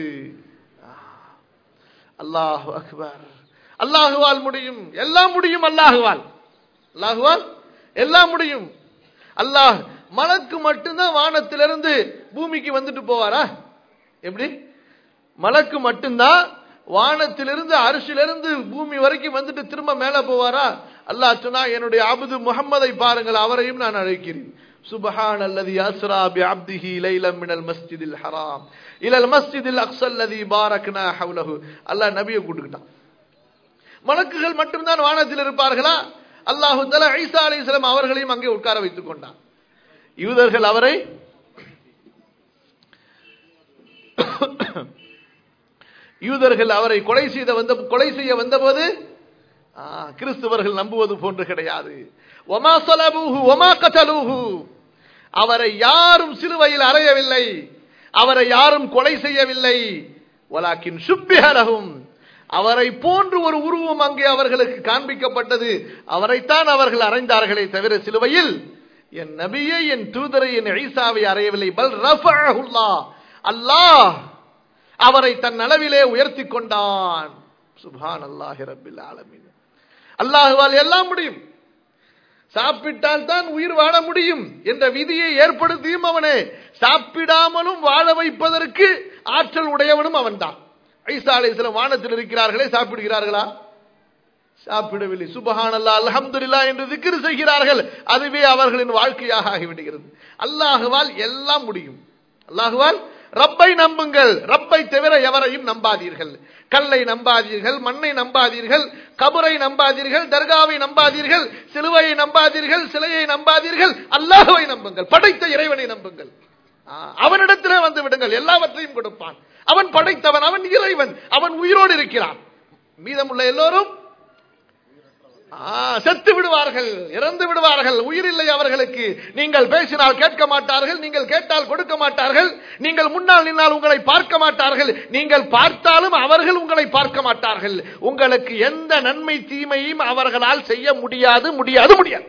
அல்லாஹ் அக்பர் அல்லாஹுவால் முடியும் எல்லாம் முடியும் அல்லாஹுவால் அல்லாஹுவால் எல்லாம் முடியும் அல்லாஹ் மலக்கு மட்டும்தான் வானத்திலிருந்து பூமிக்கு வந்துட்டு போவாரா எப்படி மலக்கு மட்டும்தான் வானத்திலிருந்து அரிசிலிருந்து பூமி வரைக்கும் வந்துட்டு திரும்ப மேல போவாரா அல்லாஹ் சொன்னா என்னுடைய அபுது முகம்மதை பாருங்கள் அவரையும் நான் அழைக்கிறேன் சுபஹான் அல்லது அஸ்ரா பி அப்திஹி லைலம் மினல் மஸ்ஜிதில் ஹராம் இலல் மஸ்ஜிதில் அக்ஸல் லதி பாரக்னா ஹவுலஹு அல்லாஹ் நபியை கூட்டுக்கிட்டான் மலக்குகள் மட்டும்தான் வானத்தில் இருப்பார்களா அல்லாஹு தலா ஐசா அலிஸ்லாம் அவர்களையும் அங்கே உட்கார வைத்துக் கொண்டான் யூதர்கள் அவரை யூதர்கள் அவரை கொலை செய்த வந்த கொலை செய்ய வந்தபோது கிறிஸ்துவர்கள் நம்புவது போன்று கிடையாது ஒமா சலபூஹு ஒமா கதலூஹு அவரை யாரும் சிலுவையில் அறையவில்லை அவரை யாரும் கொலை செய்யவில்லை வலாக்கின் சுப்பிஹலகும் அவரை போன்று ஒரு உருவம் அங்கே அவர்களுக்கு காண்பிக்கப்பட்டது அவரைத்தான் அவர்கள் அறைந்தார்களே தவிர சிலுவையில் என் நபியை என் தூதரை என் ஐசாவை அறையவில்லை பல் ரஃபுல்லா அல்லாஹ் அவரை தன் அளவிலே உயர்த்தி கொண்டான் சுபான் அல்லாஹி ரபில் ஆலமின் அல்லாஹுவால் எல்லாம் முடியும் சாப்பிட்டால் தான் உயிர் வாழ முடியும் என்ற விதியை ஏற்படுத்தியும் அவனே சாப்பிடாமலும் வாழ வைப்பதற்கு ஆற்றல் உடையவனும் அவன்தான் ஐசா அலை சில வானத்தில் இருக்கிறார்களே சாப்பிடுகிறார்களா சாப்பிடவில்லை சுபஹான் அல்லா அல்ஹம்துல்லா என்று திக்ரு செய்கிறார்கள் அதுவே அவர்களின் வாழ்க்கையாக ஆகிவிடுகிறது அல்லாஹுவால் எல்லாம் முடியும் அல்லாஹுவால் ரப்பை நம்புங்கள் ரப்பை தவிர எவரையும் நம்பாதீர்கள் கல்லை நம்பாதீர்கள் மண்ணை நம்பாதீர்கள் கபரை நம்பாதீர்கள் தர்காவை நம்பாதீர்கள் சிலுவையை நம்பாதீர்கள் சிலையை நம்பாதீர்கள் அல்லாஹுவை நம்புங்கள் படைத்த இறைவனை நம்புங்கள் அவனிடத்திலே வந்து விடுங்கள் எல்லாவற்றையும் கொடுப்பான் அவன் படைத்தவன் அவன் இறைவன் அவன் உயிரோடு இருக்கிறான் மீதமுள்ள எல்லோரும் செத்து விடுவார்கள் இறந்து விடுவார்கள் உயிர் இல்லை அவர்களுக்கு நீங்கள் பேசினால் கேட்க மாட்டார்கள் நீங்கள் கேட்டால் கொடுக்க மாட்டார்கள் நீங்கள் முன்னால் நின்னால் உங்களை பார்க்க மாட்டார்கள் நீங்கள் பார்த்தாலும் அவர்கள் உங்களை பார்க்க மாட்டார்கள் உங்களுக்கு எந்த நன்மை தீமையும் அவர்களால் செய்ய முடியாது முடியாது முடியாது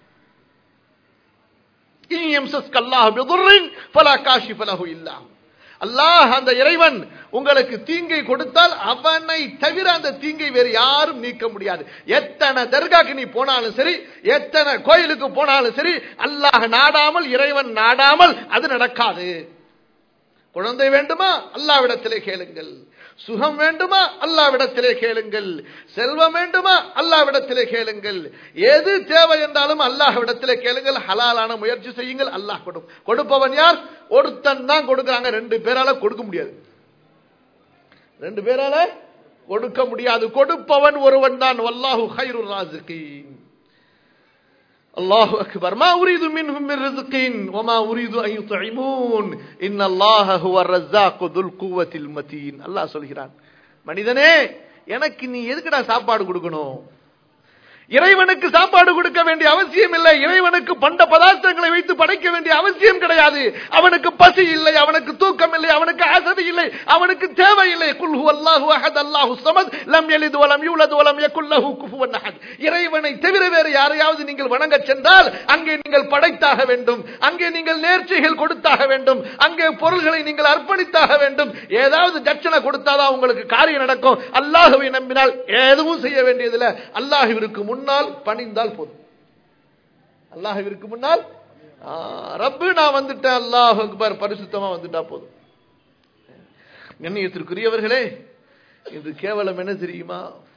அல்லாஹ் அந்த இறைவன் உங்களுக்கு தீங்கை கொடுத்தால் அவனை தவிர அந்த தீங்கை வேறு யாரும் நீக்க முடியாது எத்தனை தர்காக்கு நீ போனாலும் சரி எத்தனை கோயிலுக்கு போனாலும் சரி அல்லாஹ் நாடாமல் இறைவன் நாடாமல் அது நடக்காது குழந்தை வேண்டுமா அல்லாவிடத்திலே கேளுங்கள் சுகம் வேண்டுமா அல்லாவிடத்திலே கேளுங்கள் செல்வம் வேண்டுமா அல்லாவிடத்திலே கேளுங்கள் எது தேவை என்றாலும் அல்லாஹ்விடத்திலே கேளுங்கள் ஹலாலான முயற்சி செய்யுங்கள் அல்லாஹ் கொடு கொடுப்பவன் யார் ஒருத்தன் தான் கொடுக்கறாங்க ரெண்டு பேரால கொடுக்க முடியாது ரெண்டு பேரால கொடுக்க முடியாது கொடுப்பவன் ஒருவன் தான் வல்லாஹு ஹைரு ராசிகீன் الله أكبر ما أريد منهم من رزق وما أريد أن يطعمون إن الله هو الرزاق ذو القوة المتين الله சொல்கிறான் மனிதனே எனக்கு நீ எதுக்குடா சாப்பாடு கொடுக்கணும் இறைவனுக்கு சாப்பாடு கொடுக்க வேண்டிய அவசியம் இல்லை இறைவனுக்கு பண்ட பதார்த்தங்களை வைத்து படைக்க வேண்டிய அவசியம் கிடையாது அவனுக்கு பசி இல்லை அவனுக்கு தூக்கம் இல்லை அவனுக்கு அசதி இல்லை அவனுக்கு தேவை இல்லை குல்ஹு அல்லாஹு அஹத் அல்லாஹு சமத் லம் யலிது வலம் யூலது வலம் யகுல் லஹு குஃபுவன் அஹத் இறைவனை தவிர வேறு யாரையாவது நீங்கள் வணங்க சென்றால் அங்கே நீங்கள் படைத்தாக வேண்டும் அங்கே நீங்கள் நேர்ச்சைகள் கொடுத்தாக வேண்டும் அங்கே பொருள்களை நீங்கள் அர்ப்பணித்தாக வேண்டும் ஏதாவது தட்சணை கொடுத்தாதான் உங்களுக்கு காரியம் நடக்கும் அல்லாஹுவை நம்பினால் எதுவும் செய்ய வேண்டியதில்லை அல்லாஹுவிற்கு முன்னால் பணிந்தால் போதும் அல்லாஹுவிற்கு முன்னால் ஆ, ரப்பு நான் வந்துட்டேன் அல்லாஹ் அக்பர் பரிசுத்தமா வந்துட்டா போதும் கண்ணியத்திற்குரியவர்களே இது கேவலம் என்ன தெரியுமா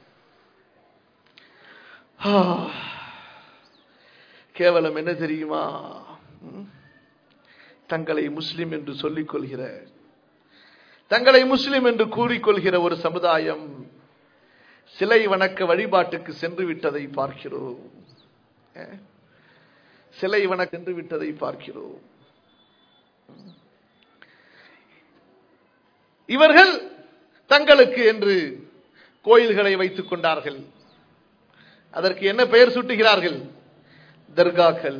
ஆ, கேவலம் என்ன தெரியுமா ம்? தங்களை முஸ்லிம் என்று சொல்லிக் கொள்கிற தங்களை முஸ்லிம் என்று கூறிக்கொள்கிற ஒரு சமுதாயம் சிலை வணக்க வழிபாட்டுக்கு சென்று விட்டதை பார்க்கிறோம் அஹ்? சிலை வணக்க சென்று விட்டதை பார்க்கிறோம் இவர்கள் தங்களுக்கு என்று கோயில்களை வைத்துக் கொண்டார்கள் அதற்கு என்ன பெயர் சூட்டுகிறார்கள் தர்காக்கள்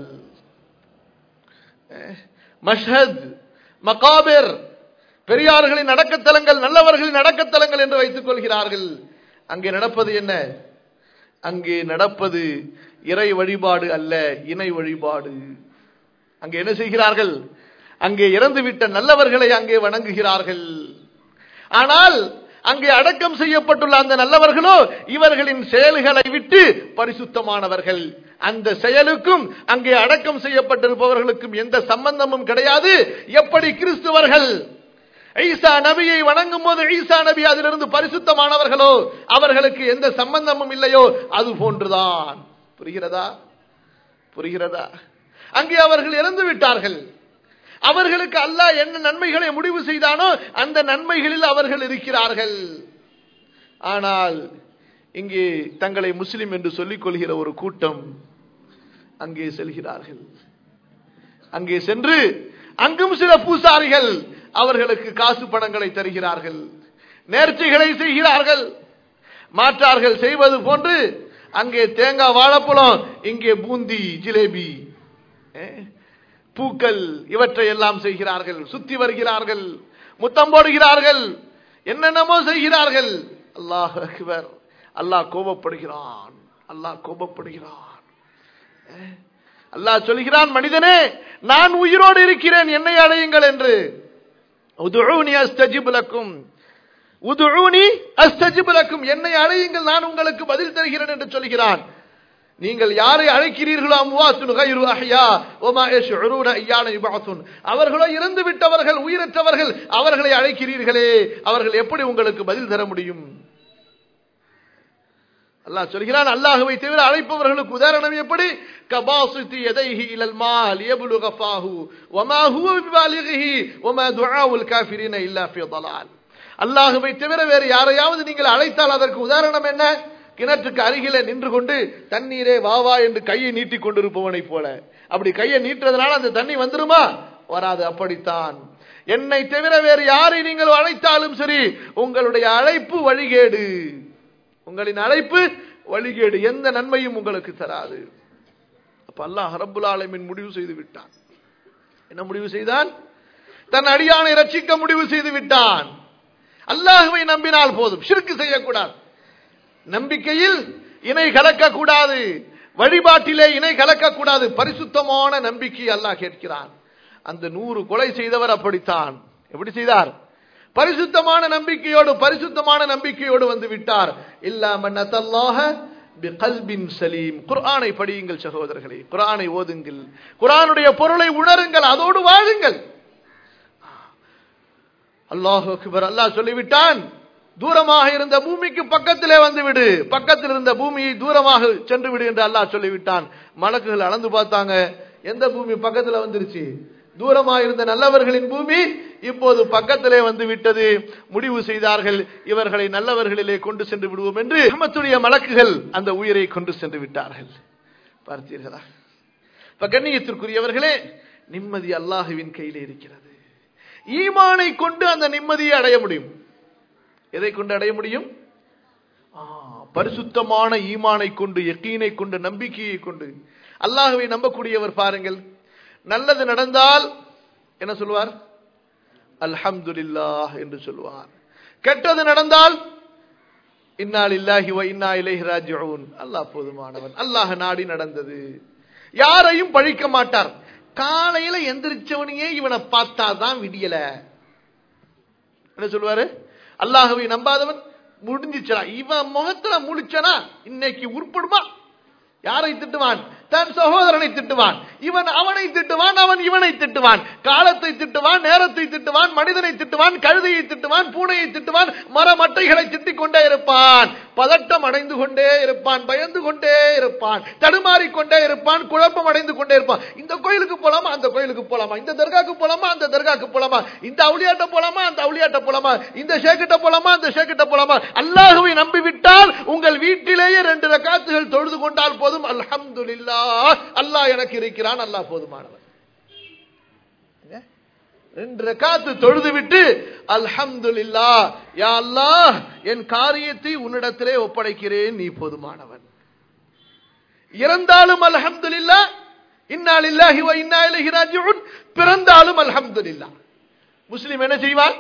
அஹ், மஷ்ஹத் மகாபிர் பெரியார்களின் அடக்கத்தலங்கள் நல்லவர்களின் அடக்கத்தலங்கள் என்று வைத்துக் கொள்கிறார்கள் அங்கே நடப்பது என்ன அங்கே நடப்பது இறை வழிபாடு அல்ல இணை வழிபாடு அங்கே என்ன செய்கிறார்கள் அங்கே இறந்துவிட்ட நல்லவர்களை அங்கே வணங்குகிறார்கள் ஆனால் அங்கே அடக்கம் செய்யப்பட்டுள்ள அந்த நல்லவர்களோ இவர்களின் செயல்களை விட்டு பரிசுத்தமானவர்கள் அந்த செயலுக்கும் அங்கே அடக்கம் செய்யப்பட்டிருப்பவர்களுக்கும் எந்த சம்பந்தமும் கிடையாது எப்படி கிறிஸ்துவர்கள் ஈசா நபியை வணங்கும் போது ஈசா நபி அதிலிருந்து பரிசுத்தமானவர்களோ அவர்களுக்கு எந்த சம்பந்தமும் இல்லையோ அது போன்றுதான் புரிகிறதா புரிகிறதா அங்கே அவர்கள் இறந்து விட்டார்கள் அவர்களுக்கு அல்லாஹ் என்ன நன்மைகளை முடிவு செய்தானோ அந்த நன்மைகளில் அவர்கள் இருக்கிறார்கள் ஆனால் இங்கே தங்களை முஸ்லிம் என்று சொல்லிக் கொள்கிற ஒரு கூட்டம் அங்கே செல்கிறார்கள் அங்கே சென்று அங்கும் சில பூசாரிகள் அவர்களுக்கு காசு பணங்களை தருகிறார்கள் நேர்ச்சிகளை செய்கிறார்கள் மாற்றார்கள் செய்வது போன்று அங்கே தேங்காய் வாழைப்பழம் இங்கே பூந்தி ஜிலேபி அஹ், பூக்கள் இவற்றை எல்லாம் செய்கிறார்கள் சுத்தி வருகிறார்கள் முத்தம் போடுகிறார்கள் என்னென்னமோ செய்கிறார்கள் அல்லாஹ் அக்பர் அல்லாஹ் கோபப்படுகிறான் அல்லாஹ் கோபப்படுகிறான் அஹ், அல்லாஹ் சொல்கிறான் மனிதனே நான் உயிரோடு இருக்கிறேன் என்னை அடையுங்கள் என்று உதுஊனி அஸ்தஜிப் லக்கும் உதுஊனி அஸ்தஜிப் லக்கும் என்னை அழையுங்கள் நான் உங்களுக்கு பதில் தருகிறேன் என்று சொல்கிறான் நீங்கள் யாரை அழைக்கிறீர்களோ அம்வாத்துன் கைரு அஹ்யா வமா யஷ்உரூன ஐயான யுபஅத்துன் அவர்களோ இறந்து விட்டவர்கள் உயிரற்றவர்கள் அவர்களை அழைக்கிறீர்களே அவர்கள் எப்படி உங்களுக்கு பதில் தர முடியும் அல்லாஹ் சொல்கிறான் அல்லாஹ்வை தவிர அழைப்பவர்களுக்கு உதாரணம் எப்படி கபாசித்தி எதைஹி இலல் மால் யப்லுக ஃபாஹு வமா ஹுவ பிபாலிகிஹி வமா துஆவுல் காஃபிரீன இல்லா ஃபீ ضلال அல்லாஹ்வை தவிர வேறு யாரையாவது நீங்கள் அழைத்தால் அதற்கு உதாரணம் என்ன கிணற்றுக்கு அருகிலே நின்று கொண்டு தண்ணீரே வா வா என்று கையை நீட்டிக் கொண்டிருப்பவனை போல அப்படி கையை நீட்டுறதுனால அந்த தண்ணி வந்துருமா வராது அப்படித்தான் என்னை தவிர வேறு யாரை நீங்கள் அழைத்தாலும் சரி உங்களுடைய அழைப்பு வழிகேடு உங்களின் அழைப்பு வழிகேடு எந்த நன்மையும் உங்களுக்கு தராது அப்ப அல்லாஹ் ரப்புல் ஆலமீன் முடிவு செய்து விட்டான் என்ன முடிவு செய்தான் தன் அடியானை ரட்சிக்க முடிவு செய்து விட்டான் அல்லாஹுவை நம்பினால் போதும் ஷிர்க்கு செய்யக்கூடாது நம்பிக்கையில் இணை கலக்கக்கூடாது வழிபாட்டிலே இணை கலக்கக்கூடாது பரிசுத்தமான நம்பிக்கை அல்லாஹ் கேட்கிறான் அந்த நூறு கொலை செய்தவர் அப்படித்தான் எப்படி செய்தார் பரிசுத்தமான நம்பிக்கையோடு பரிசுத்தமான நம்பிக்கையோடு வந்து விட்டார் இல்லாம பிகல்பின் சலீம் குர்ஆனை படியுங்கள் சகோதரர்களே குர்ஆனை ஓதுங்கள் குர்ஆனுடைய பொருளை உணருங்கள் அதோடு வாழுங்கள் அல்லாஹ் அக்பர் அல்லாஹ் சொல்லிவிட்டான் தூரமாக இருந்த பூமிக்கு பக்கத்திலே வந்து விடு பக்கத்தில் இருந்த பூமியை தூரமாக சென்று விடு என்று அல்லாஹ் சொல்லிவிட்டான் மலக்குகள் அளந்து பார்த்தாங்க எந்த பூமி பக்கத்துல வந்துருச்சு தூரமாக இருந்த நல்லவர்களின் பூமி இப்போது பக்கத்திலே வந்து விட்டது முடிவு செய்தார்கள் இவர்களை நல்லவர்களிலே கொண்டு சென்று விடுவோம் என்று ரஹ்மத்துடைய மலக்குகள் அந்த உயிரை கொண்டு சென்று விட்டார்கள் பார்த்தீர்களா இப்ப கண்ணியத்திற்குரியவர்களே நிம்மதி அல்லாஹுவின் கையிலே இருக்கிறது ஈமானை கொண்டு அந்த நிம்மதியை அடைய முடியும் எதை கொண்டு அடைய முடியும் ஆ, பரிசுத்தமான ஈமானை கொண்டு யக்கீனை கொண்டு நம்பிக்கையை கொண்டு அல்லாஹுவை நம்பக்கூடியவர் பாருங்கள் நல்லது நடந்தால் என்ன சொல்வார் அல்ஹம்துலில்லாஹ் என்று சொல்வார் கெட்டது நடந்தால் இன்னால் இல்லாஹி வ இன்னா இலைஹி ராஜிஊன் அல்லாஹ் போதுமானவன் அல்லாஹ் நாடி நடந்தது யாரையும் பழிக்க மாட்டார் காலையில எந்திரிச்சவனையே இவனை பார்த்தாதான் விடியல என்ன சொல்லுவாரு அல்லாஹுவை நம்பாதவன் முடிஞ்சிச்சா இவன் முகத்துல முழிச்சனா இன்னைக்கு உருப்படுமா யாரை திட்டுவான் தன் சகோதரனை திட்டுவான் இவன் அவனை திட்டுவான் அவன் இவனை திட்டுவான் காலத்தை திட்டுவான் நேரத்தை திட்டுவான் மனிதனை திட்டுவான் கழுதையை திட்டுவான் பூனையை திட்டுவான் மரமட்டைகளை திட்டிக் கொண்டே இருப்பான் பதட்டம் அடைந்து கொண்டே இருப்பான் பயந்து கொண்டே இருப்பான் தடுமாறிக் கொண்டே இருப்பான் குழப்பம் அடைந்து கொண்டே இருப்பான் இந்த கோயிலுக்கு போலாமா அந்த கோயிலுக்கு போலாமா இந்த தர்காக்கு போலாமா அந்த தர்காக்கு போலாமா இந்த அவுளியாட்ட போலாமா அந்த அவுளியாட்ட போலாமா இந்த ஷேக்கிட்ட போலாமா அந்த ஷேக்கிட்ட போலாமா அல்லாஹுவை நம்பிவிட்டால் உங்கள் வீட்டிலேயே ரெண்டு ரக்காத்துகள் தொழுது கொண்டால் போதும் அல்ஹம்துலில்லாஹ் அல்லாஹ் எனக்கு இருக்கிறான் அல்லாஹ் போதுமானவன் என்ன? ரெண்டு ரக்காத்து தொழுது விட்டு அல்ஹம்துலில்லாஹ் யா அல்லாஹ் என் காரியத்தை உன்னிடத்திலே ஒப்படைக்கிறேன் நீ போதுமானவன் இறந்தாலும் அல்ஹம்துலில்லாஹ் இன்னா லில்லாஹி வ இன்னா இலைஹி ராஜிஊன் பிறந்தாலும் அல்ஹம்துலில்லாஹ் முஸ்லிம் என்ன செய்வார்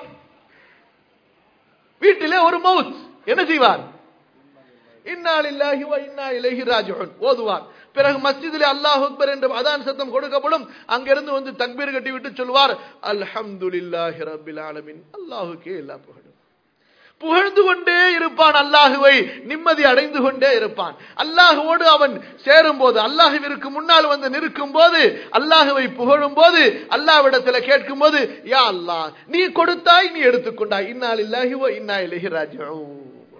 வீட்டிலே ஒரு மவுத் என்ன செய்வார் இன்னா லில்லாஹி வ இன்னா இலைஹி ராஜிஊன் ஓதுவார் பிறகு மஸ்ஜிதிலே அல்லாஹ் அக்பர் என்று அதான் சத்தம் கொடுக்கப்படும் அங்கிருந்து வந்து தக்பீர் கட்டி விட்டு சொல்வார் அல்ஹம்துலில்லாஹி ரப்பில் ஆலமீன் அல்லாஹ்வுக்கே எல்லா புகழும் புகழ்ந்து கொண்டே இருப்பான் அல்லாஹுவை நிம்மதி அடைந்து கொண்டே இருப்பான் அல்லாஹுவோடு அவன் சேரும் போது அல்லாஹுவிற்கு முன்னால் வந்து நிற்கும் போது அல்லாஹுவை புகழும் போது அல்லாஹ்விடத்தில் கேட்கும் போது யா அல்லாஹ் நீ கொடுத்தாய் நீ எடுத்துக்கொண்டாய் இன்னால் இல்லாஹுவோ இன்னா இலகி ராஜ்யம்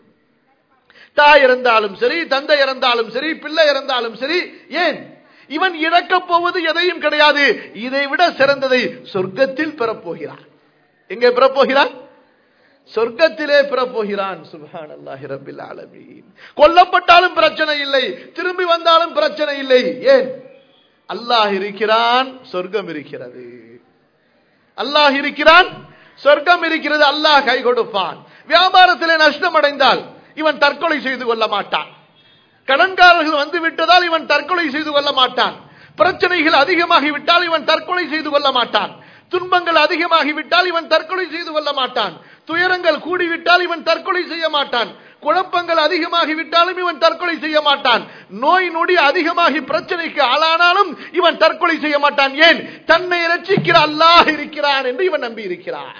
தாய் இறந்தாலும் சரி தந்தை இறந்தாலும் சரி பிள்ளை இறந்தாலும் சரி ஏன் இவன் இழக்கப் போவது எதையும் கிடையாது இதை விட சிறந்ததை சொர்க்கத்தில் பெறப்போகிறான் எங்கே பெறப்போகிறான் சொர்க்கத்திலே பெறப்போகிறான் சுபான் அல்லாஹி ரபில் ஆலமீன் கொல்லப்பட்டாலும் பிரச்சனை இல்லை திரும்பி வந்தாலும் பிரச்சனை இல்லை ஏன் அல்லாஹ் இருக்கிறான் சொர்க்கம் இருக்கிறது அல்லாஹ் இருக்கிறான் சொர்க்கம் இருக்கிறது அல்லாஹ் கை கொடுப்பான் வியாபாரத்திலே நஷ்டம் அடைந்தால் இவன் தற்கொலை செய்து கொள்ள மாட்டான் கடன்காரர்கள் வந்து விட்டதால் இவன் தற்கொலை செய்து கொள்ள மாட்டான் பிரச்சனைகள் அதிகமாகிவிட்டால் இவன் தற்கொலை செய்து கொள்ள மாட்டான் துன்பங்கள் அதிகமாகிவிட்டால் இவன் தற்கொலை செய்து கொள்ள மாட்டான் துயரங்கள் கூடிவிட்டால் இவன் தற்கொலை செய்ய மாட்டான் குழப்பங்கள் அதிகமாகிவிட்டாலும் இவன் தற்கொலை செய்ய மாட்டான் நோய் நொடி அதிகமாகி பிரச்சனைக்கு ஆளானாலும் இவன் தற்கொலை செய்ய மாட்டான் ஏன் தன்னை ரட்சிக்கிற அல்லாஹ் இருக்கிறான் என்று இவன் நம்பி இருக்கிறான்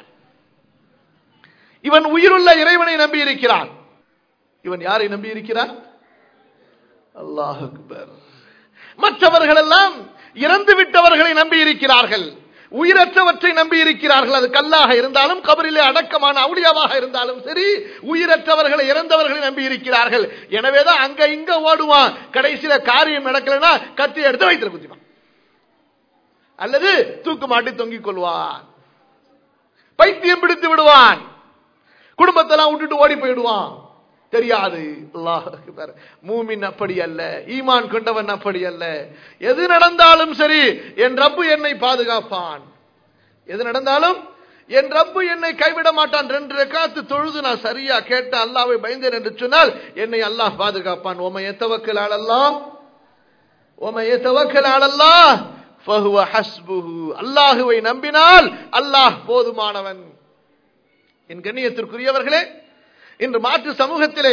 இவன் உயிருள்ள இறைவனை நம்பி இருக்கிறான் இவன் யாரை நம்பி இருக்கிறான் அல்லாஹ் அக்பர் மற்றவர்கள் எல்லாம் இறந்து விட்டவர்களை நம்பி இருக்கிறார்கள் உயிரற்றவற்றை நம்பி இருக்கிறார்கள் அது கல்லாக இருந்தாலும் கபரிலே அடக்கமான அவுளியாவாக இருந்தாலும் சரி உயிரற்றவர்களை இறந்தவர்களை நம்பி இருக்கிறார்கள் எனவேதான் அங்க இங்க ஓடுவான் கடைசியில காரியம் நடக்கலன்னா கத்தி எடுத்து வைத்திரு குத்திப்பான் அல்லது தூக்கு மாட்டி தொங்கிக் கொள்வான் பைத்தியம் பிடித்து விடுவான் குடும்பத்தெல்லாம் விட்டுட்டு ஓடி போயிடுவான் தெரியாது அல்லாஹ் அக்பர். மூமின் அப்படி அல்ல ஈமான் கொண்டவன் அப்படி அல்ல எது நடந்தாலும் சரி என் ரப்பு என்னை பாதுகாப்பான் எது நடந்தாலும் என் ரப்பு என்னை கைவிட மாட்டான் ரெண்டு ரெக்காத்து தொழுது நான் சரியா கேட்ட அல்லாவை பயந்தேன் என்று சொன்னால் என்னை அல்லாஹ் பாதுகாப்பான் ஓம எத்தவக்கல் ஆளல்லாம் ஓம எத்தவக்கல் ஆளல்லா ஃபஹுவ ஹஸ்புஹு அல்லாஹுவை நம்பினால் அல்லாஹ் போதுமானவன் என் கண்ணியத்திற்குரியவர்களே இன்று மாற்று சமூகத்திலே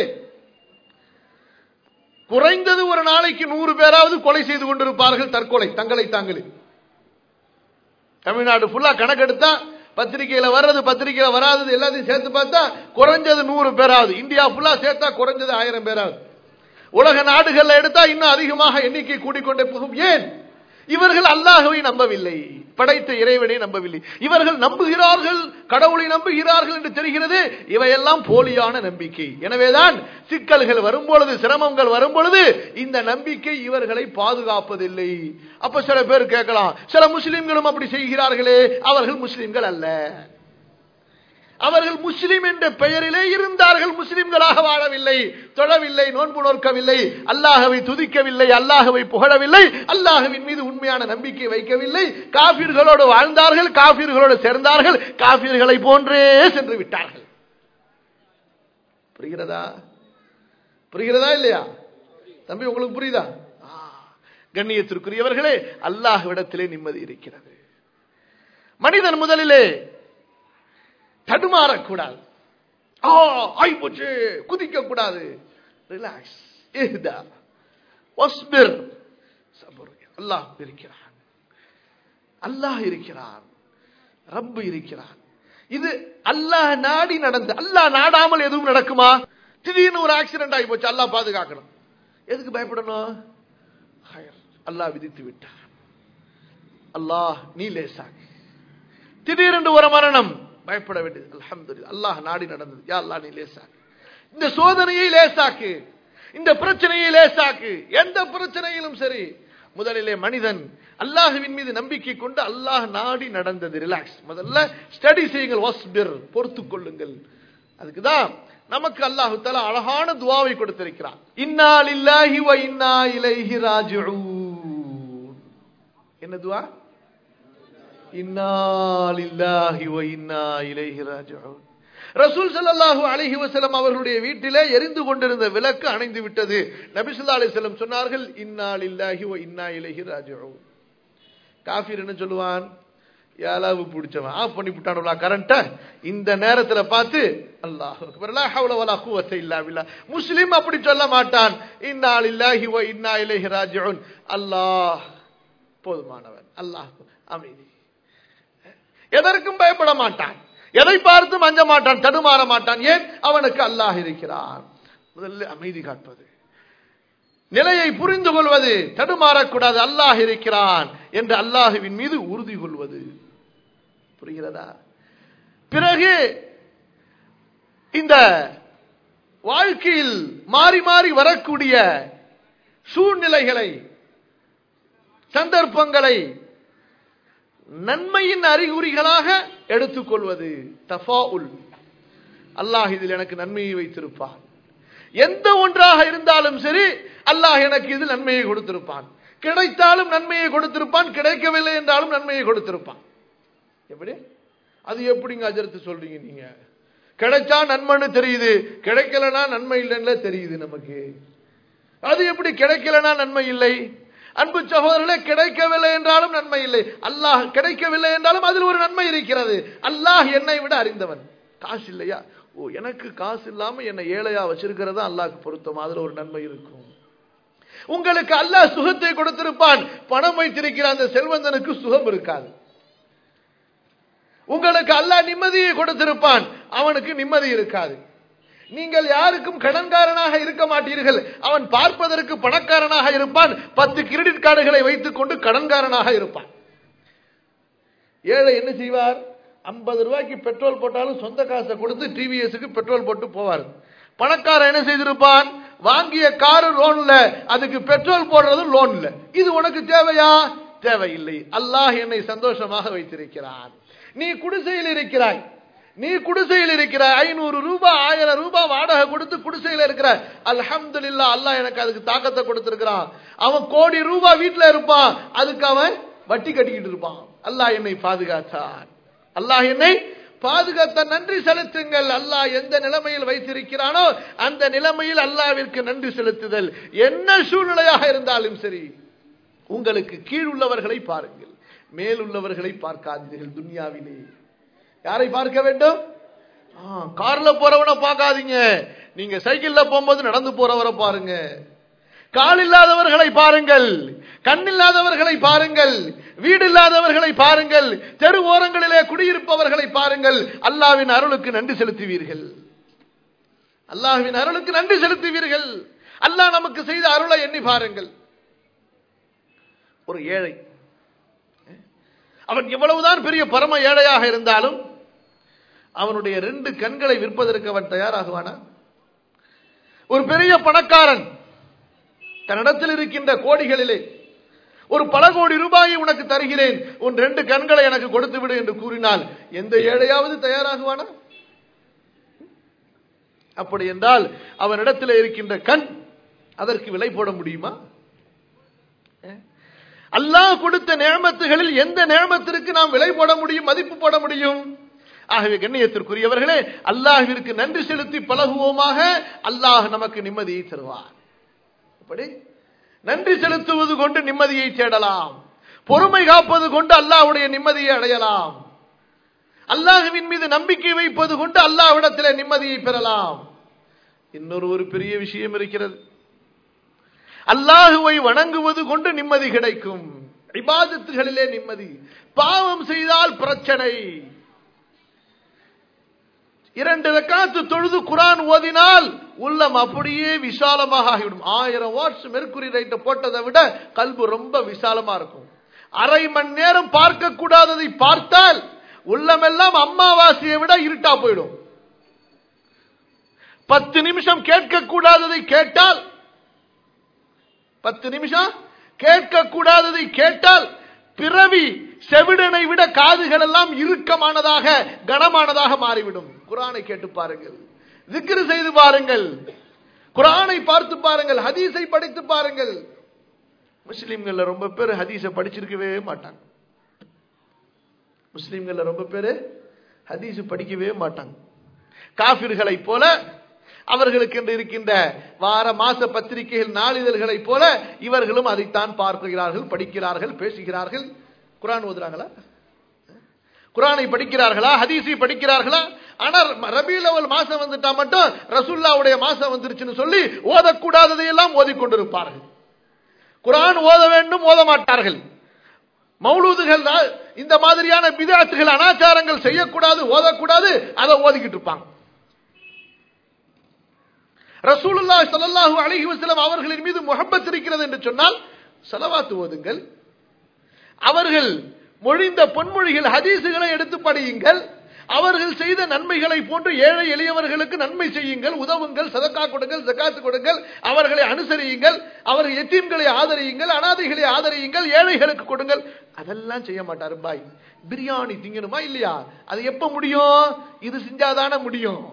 குறைந்தது ஒரு நாளைக்கு நூறு பேராவது கொலை செய்து கொண்டிருப்பார்கள் தற்கொலை தங்களை தாங்களே தமிழ்நாடு ஃபுல்லா கணக்கெடுத்தா பத்திரிகையில வர்றது பத்திரிகையில வராதது எல்லாத்தையும் சேர்த்து பார்த்தா குறைஞ்சது நூறு பேராவது இந்தியா ஃபுல்லா சேர்த்தா குறைஞ்சது ஆயிரம் பேராவது உலக நாடுகள்ல எடுத்தா இன்னும் அதிகமாக எண்ணிக்கை கூடிக்கொண்டே போகும் ஏன் இவர்கள் அல்லாஹுவை நம்பவில்லை படைத்த இறைவனை நம்பவில்லை இவர்கள் நம்புகிறார்கள் கடவுளை நம்புகிறார்கள் என்று தெரிகிறது இவையெல்லாம் போலியான நம்பிக்கை எனவேதான் சிக்கல்கள் வரும்பொழுது சிரமங்கள் வரும்பொழுது இந்த நம்பிக்கை இவர்களை பாதுகாப்பதில்லை அப்ப சில பேர் கேட்கலாம் சில முஸ்லிம்களும் அப்படி செய்கிறார்களே அவர்கள் முஸ்லிம்கள் அல்ல அவர்கள் முஸ்லிம் என்ற பெயரிலே இருந்தார்கள் முஸ்லிம்களாக வாழவில்லை தொழவில்லை நோன்பு நோக்கவில்லை அல்லாஹவை துதிக்கவில்லை அல்லாஹவை புகழவில்லை அல்லாஹவின் மீது உண்மையான நம்பிக்கை வைக்கவில்லை காபிர்களோடு வாழ்ந்தார்கள் காபிர்களோடு சேர்ந்தார்கள் காபிர்களை போன்றே சென்று விட்டார்கள் புரிகிறதா புரிகிறதா இல்லையா தம்பி உங்களுக்கு புரியுதா கண்ணியத்திற்குரியவர்களே அல்லாஹ்விடத்திலே நிம்மதி இருக்கிறது மனிதன் முதலிலே தடுமாறக்கூடாது ஆ ஆய் போச்சு குதிக்க கூடாது ரிலாக்ஸ் இஹ்தா வஸ்பிர் சபர் அல்லாஹ் இருக்கிறான் அல்லாஹ் இருக்கிறான் ரப்பு இருக்கிறான் இது அல்லாஹ் நாடி நடந்து அல்லாஹ் நாடாமல் எதுவும் நடக்குமா திடீர்னு ஒரு ஆக்சிடென்ட் ஆகி போச்சு அல்லாஹ் பாதுகாக்கணும் எதுக்கு பயப்படணும் அல்லாஹ் விதித்து விட்டான் அல்லாஹ் நீ லேசாக திடீரென்று ஒரு மரணம் பயப்பட வேண்டியது அல்ஹம்து அல்லாஹ் நாடி நடந்தது யா அல்லா நீ லேசாக்கு இந்த சோதனையை லேசாக்கு இந்த பிரச்சனையை லேசாக்கு எந்த பிரச்சனையிலும் சரி முதலிலே மனிதன் அல்லாஹுவின் மீது நம்பிக்கை கொண்டு அல்லாஹ் நாடி நடந்தது ரிலாக்ஸ் முதல்ல ஸ்டடி செய்யுங்கள் வாஸ்பிர் பொறுத்து கொள்ளுங்கள் அதுக்குதான் நமக்கு அல்லாஹு தலா அழகான துவாவை கொடுத்திருக்கிறான் இன்னா லில்லாஹி வ இன்னா இலைஹி ராஜிஊன் என்ன துவா ரசூல் சல்லாஹூ அலஹி வசலம் அவர்களுடைய வீட்டிலே எரிந்து கொண்டிருந்த விளக்கு அணைந்து விட்டது நபிசுல்லா அலிசல்லம் சொன்னார்கள் இன்னால் இல்லாஹி ஓ இன்னா இலகி ராஜோ காஃபீர் என்ன சொல்லுவான் யாலாவு பிடிச்சவன் ஆஃப் பண்ணி விட்டானுங்களா கரண்ட இந்த நேரத்துல பார்த்து அல்லாஹ் முஸ்லிம் அப்படி சொல்ல மாட்டான் இன்னால் இல்லாஹி ஓ இன்னா இலகி ராஜோன் அல்லாஹ் போதுமானவன் அல்லாஹ் அமைதி எதற்கும் பயப்பட மாட்டான் எதை பார்த்து மஞ்ச மாட்டான் தடுமாற மாட்டான் ஏன் அவனுக்கு அல்லாஹ் இருக்கிறான் முதல்ல அமைதி காட்பது நிலையை புரிந்து கொள்வது தடுமாறக்கூடாது அல்லாஹ் இருக்கிறான் என்று அல்லாஹுவின் மீது உறுதி கொள்வது புரிகிறதா பிறகு இந்த வாழ்க்கையில் மாறி மாறி வரக்கூடிய சூழ்நிலைகளை சந்தர்ப்பங்களை நன்மையின் அறிகுறிகளாக எடுத்துக்கொள்வது தஃபாஉல் அல்லாஹ் இதில் எனக்கு நன்மையை வைத்திருப்பான் எந்த ஒன்றாக இருந்தாலும் சரி அல்லாஹ் எனக்கு இது நன்மையை கொடுத்திருப்பான் கிடைத்தாலும் நன்மையை கொடுத்திருப்பான் கிடைக்கவில்லை என்றாலும் நன்மையை கொடுத்திருப்பான் எப்படி அது எப்படிங்க அஜரத்து சொல்றீங்க நீங்க கிடைச்சா நன்மைன்னு தெரியுது கிடைக்கலனா நன்மை இல்லைன்னு தெரியுது நமக்கு அது எப்படி கிடைக்கலனா நன்மை இல்லை அன்பு சகோதரர்களே கிடைக்கவில்லை என்றாலும் நன்மை இல்லை அல்லாஹ் கிடைக்கவில்லை என்றாலும் அதில் ஒரு நன்மை இருக்கிறது அல்லாஹ் என்னை விட அறிந்தவன் காசு இல்லையா ஓ எனக்கு காசு இல்லாம என்னை ஏழையா வச்சிருக்கிறதா அல்லாஹ்க்கு பொருத்தம் அதுல ஒரு நன்மை இருக்கும் உங்களுக்கு அல்லாஹ் சுகத்தை கொடுத்திருப்பான் பணம் வைத்திருக்கிற அந்த செல்வந்தனுக்கு சுகம் இருக்காது உங்களுக்கு அல்லாஹ் நிம்மதியை கொடுத்திருப்பான் அவனுக்கு நிம்மதி இருக்காது நீங்கள் யாருக்கும் கடன்காரனாக இருக்க மாட்டீர்கள் அவன் பார்ப்பதற்கு பணக்காரனாக இருப்பான் பத்து கிரெடிட் கார்டுகளை வைத்துக் கொண்டு கடன்காரனாக இருப்பான் ஏழை என்ன செய்வார் ஐம்பது ரூபாய்க்கு பெட்ரோல் போட்டாலும் சொந்த காசை கொடுத்து டிவிஎஸ்க்கு பெட்ரோல் போட்டு போவார் பணக்காரன் என்ன செய்திருப்பான் வாங்கிய காரு லோன்ல அதுக்கு பெட்ரோல் போடுறது லோன்ல இது உனக்கு தேவையா தேவையில்லை அல்லாஹ் என்னை சந்தோஷமாக வைத்திருக்கிறான் நீ குடிசையில் இருக்கிறாய் நீ குடிசையில் இருக்கிற ஐநூறு ரூபாய் ஆயிரம் ரூபாய் வாடகை கொடுத்து குடிசையில் இருக்கிற அல்ஹம்து இல்லா அல்லாஹ் எனக்கு அதுக்கு தாக்கத்தை கொடுத்திருக்கிறான் அவன் கோடி ரூபாய் வீட்டுல இருப்பான் அதுக்கு அவன் வட்டி கட்டிக்கிட்டு இருப்பான் அல்லாஹ் என்னை பாதுகாத்தான் அல்லாஹ் என்னை பாதுகாத்த நன்றி செலுத்துங்கள் அல்லாஹ் எந்த நிலைமையில் வைத்திருக்கிறானோ அந்த நிலைமையில் அல்லாவிற்கு நன்றி செலுத்துதல் என்ன சூழ்நிலையாக இருந்தாலும் சரி உங்களுக்கு கீழுள்ளவர்களை பாருங்கள் மேலுள்ளவர்களை பார்க்காதீர்கள் துன்யாவிலே யாரை பார்க்க வேண்டும் கார்ல போறவனை பார்க்காதீங்க நீங்க சைக்கிள்ல போகும்போது நடந்து போறவரை பாருங்க கால் இல்லாதவர்களை பாருங்கள் கண் இல்லாதவர்களை பாருங்கள் வீடு இல்லாதவர்களை பாருங்கள் தெரு ஓரங்களிலே குடியிருப்பவர்களை பாருங்கள் அல்லாவின் அருளுக்கு நன்றி செலுத்துவீர்கள் அல்லாஹ்வின் அருளுக்கு நன்றி செலுத்துவீர்கள் அல்லாஹ் நமக்கு செய்த அருளை எண்ணி பாருங்கள் ஒரு ஏழை அவன் எவ்வளவுதான் பெரிய பரம ஏழையாக இருந்தாலும் அவனுடைய ரெண்டு கண்களை விற்பதற்கு அவன் தயாராகுவானா ஒரு பெரிய பணக்காரன் தன்னிடத்தில் இருக்கின்ற கோடிகளிலே ஒரு பல கோடி ரூபாயை உனக்கு தருகிறேன் உன் ரெண்டு கண்களை எனக்கு கொடுத்து விடு என்று கூறினால் எந்த ஏழையாவது தயாராகுவானா அப்படி என்றால் அவனிடத்தில் இருக்கின்ற கண் அதற்கு விலை போட முடியுமா அல்லாஹ் கொடுத்த நேமத்துகளில் எந்த நேமத்திற்கு நாம் விலை போட முடியும் மதிப்பு போட முடியும் ஆகவே கண்ணியத்திற்குரியவர்களே அல்லாஹிற்கு நன்றி செலுத்தி பழகுவோமாக அல்லாஹ் நமக்கு நிம்மதியை தருவார் அப்படி நன்றி செலுத்துவது கொண்டு நிம்மதியை தேடலாம் பொறுமை காப்பது கொண்டு அல்லாஹ்வுடைய நிம்மதியை அடையலாம் அல்லாஹுவின் மீது நம்பிக்கை வைப்பது கொண்டு அல்லாஹ்விடத்தில் நிம்மதியை பெறலாம் இன்னொரு ஒரு பெரிய விஷயம் இருக்கிறது அல்லாஹுவை வணங்குவது கொண்டு நிம்மதி கிடைக்கும் இபாதத்துகளிலே நிம்மதி பாவம் செய்தால் பிரச்சனை இரண்டு ரக்காத்து தொழுது குரான் ஓதினால் உள்ளம் அப்படியே விசாலமாக ஆகிவிடும் ஆயிரம் வாட்ஸ் மெர்குரி ரைட்டை போட்டதை விட கல்பு ரொம்ப விசாலமா இருக்கும் அரை மணி நேரம் பார்க்க கூடாததை பார்த்தால் உள்ளமெல்லாம் அம்மாவாசையை விட இருட்டா போயிடும் பத்து நிமிஷம் கேட்க கூடாததை கேட்டால் பத்து நிமிஷம் கேட்க கூடாததை கேட்டால் பிறவி செவிடனை விட காதுகள் எல்லாம் இறுக்கமானதாக கனமானதாக மாறிவிடும் குரானை கேட்டு பாருங்கள் திக்ரு செய்து பாருங்கள் குரானை பார்த்து பாருங்கள் ஹதீஸை படித்து பாருங்கள் முஸ்லிம்கள்ல ரொம்ப பேர் ஹதீஸை படிச்சிருக்கவே மாட்டாங்க முஸ்லிம்கள்ல ரொம்ப பேர் ஹதீஸ் படிக்கவே மாட்டாங்க காபிர்களை போல அவர்களுக்கு என்று இருக்கின்ற வார மாச பத்திரிகைகள் நாளிதழ்களைப் போல இவர்களும் அதைத்தான் பார்க்கிறார்கள் படிக்கிறார்கள் பேசுகிறார்கள் குரான் ஓதுறாங்களா குரானை படிக்கிறார்களா ஹதீஸை படிக்கிறார்களா ஆனா ரபியுல் அவல் மாசம் வந்துட்டா மட்டும் ரசுல்லாவுடைய மாசம் வந்துருச்சுன்னு சொல்லி ஓதக்கூடாததையெல்லாம் ஓதிக்கொண்டிருப்பார்கள் குரான் ஓத வேண்டும் ஓத மாட்டார்கள் மௌலூதுகள் இந்த மாதிரியான பிதாத்துகள் அனாச்சாரங்கள் செய்யக்கூடாது ஓதக்கூடாது அதை ஓதிக்கிட்டு இருப்பாங்க ரசூலுல்லா சல்லாஹூ அலஹி வசலம் அவர்களின் மீது முகப்பத் இருக்கிறது என்று சொன்னால் செலவாத்து ஓதுங்கள் அவர்கள் மொழிந்த பொன்மொழிகள் ஹதீசுகளை எடுத்து படியுங்கள் அவர்கள் செய்த நன்மைகளை போன்று ஏழை எளியவர்களுக்கு நன்மை செய்யுங்கள் உதவுங்கள் சதக்கா கொடுங்கள் ஜக்காத்து கொடுங்கள் அவர்களை அனுசரியுங்கள் அவர்கள் எத்தீம்களை ஆதரியுங்கள் அனாதைகளை ஆதரியுங்கள் ஏழைகளுக்கு கொடுங்கள் அதெல்லாம் செய்ய மாட்டாரு பாய் பிரியாணி திங்கணுமா இல்லையா அது எப்ப முடியும் இது செஞ்சாதான முடியும்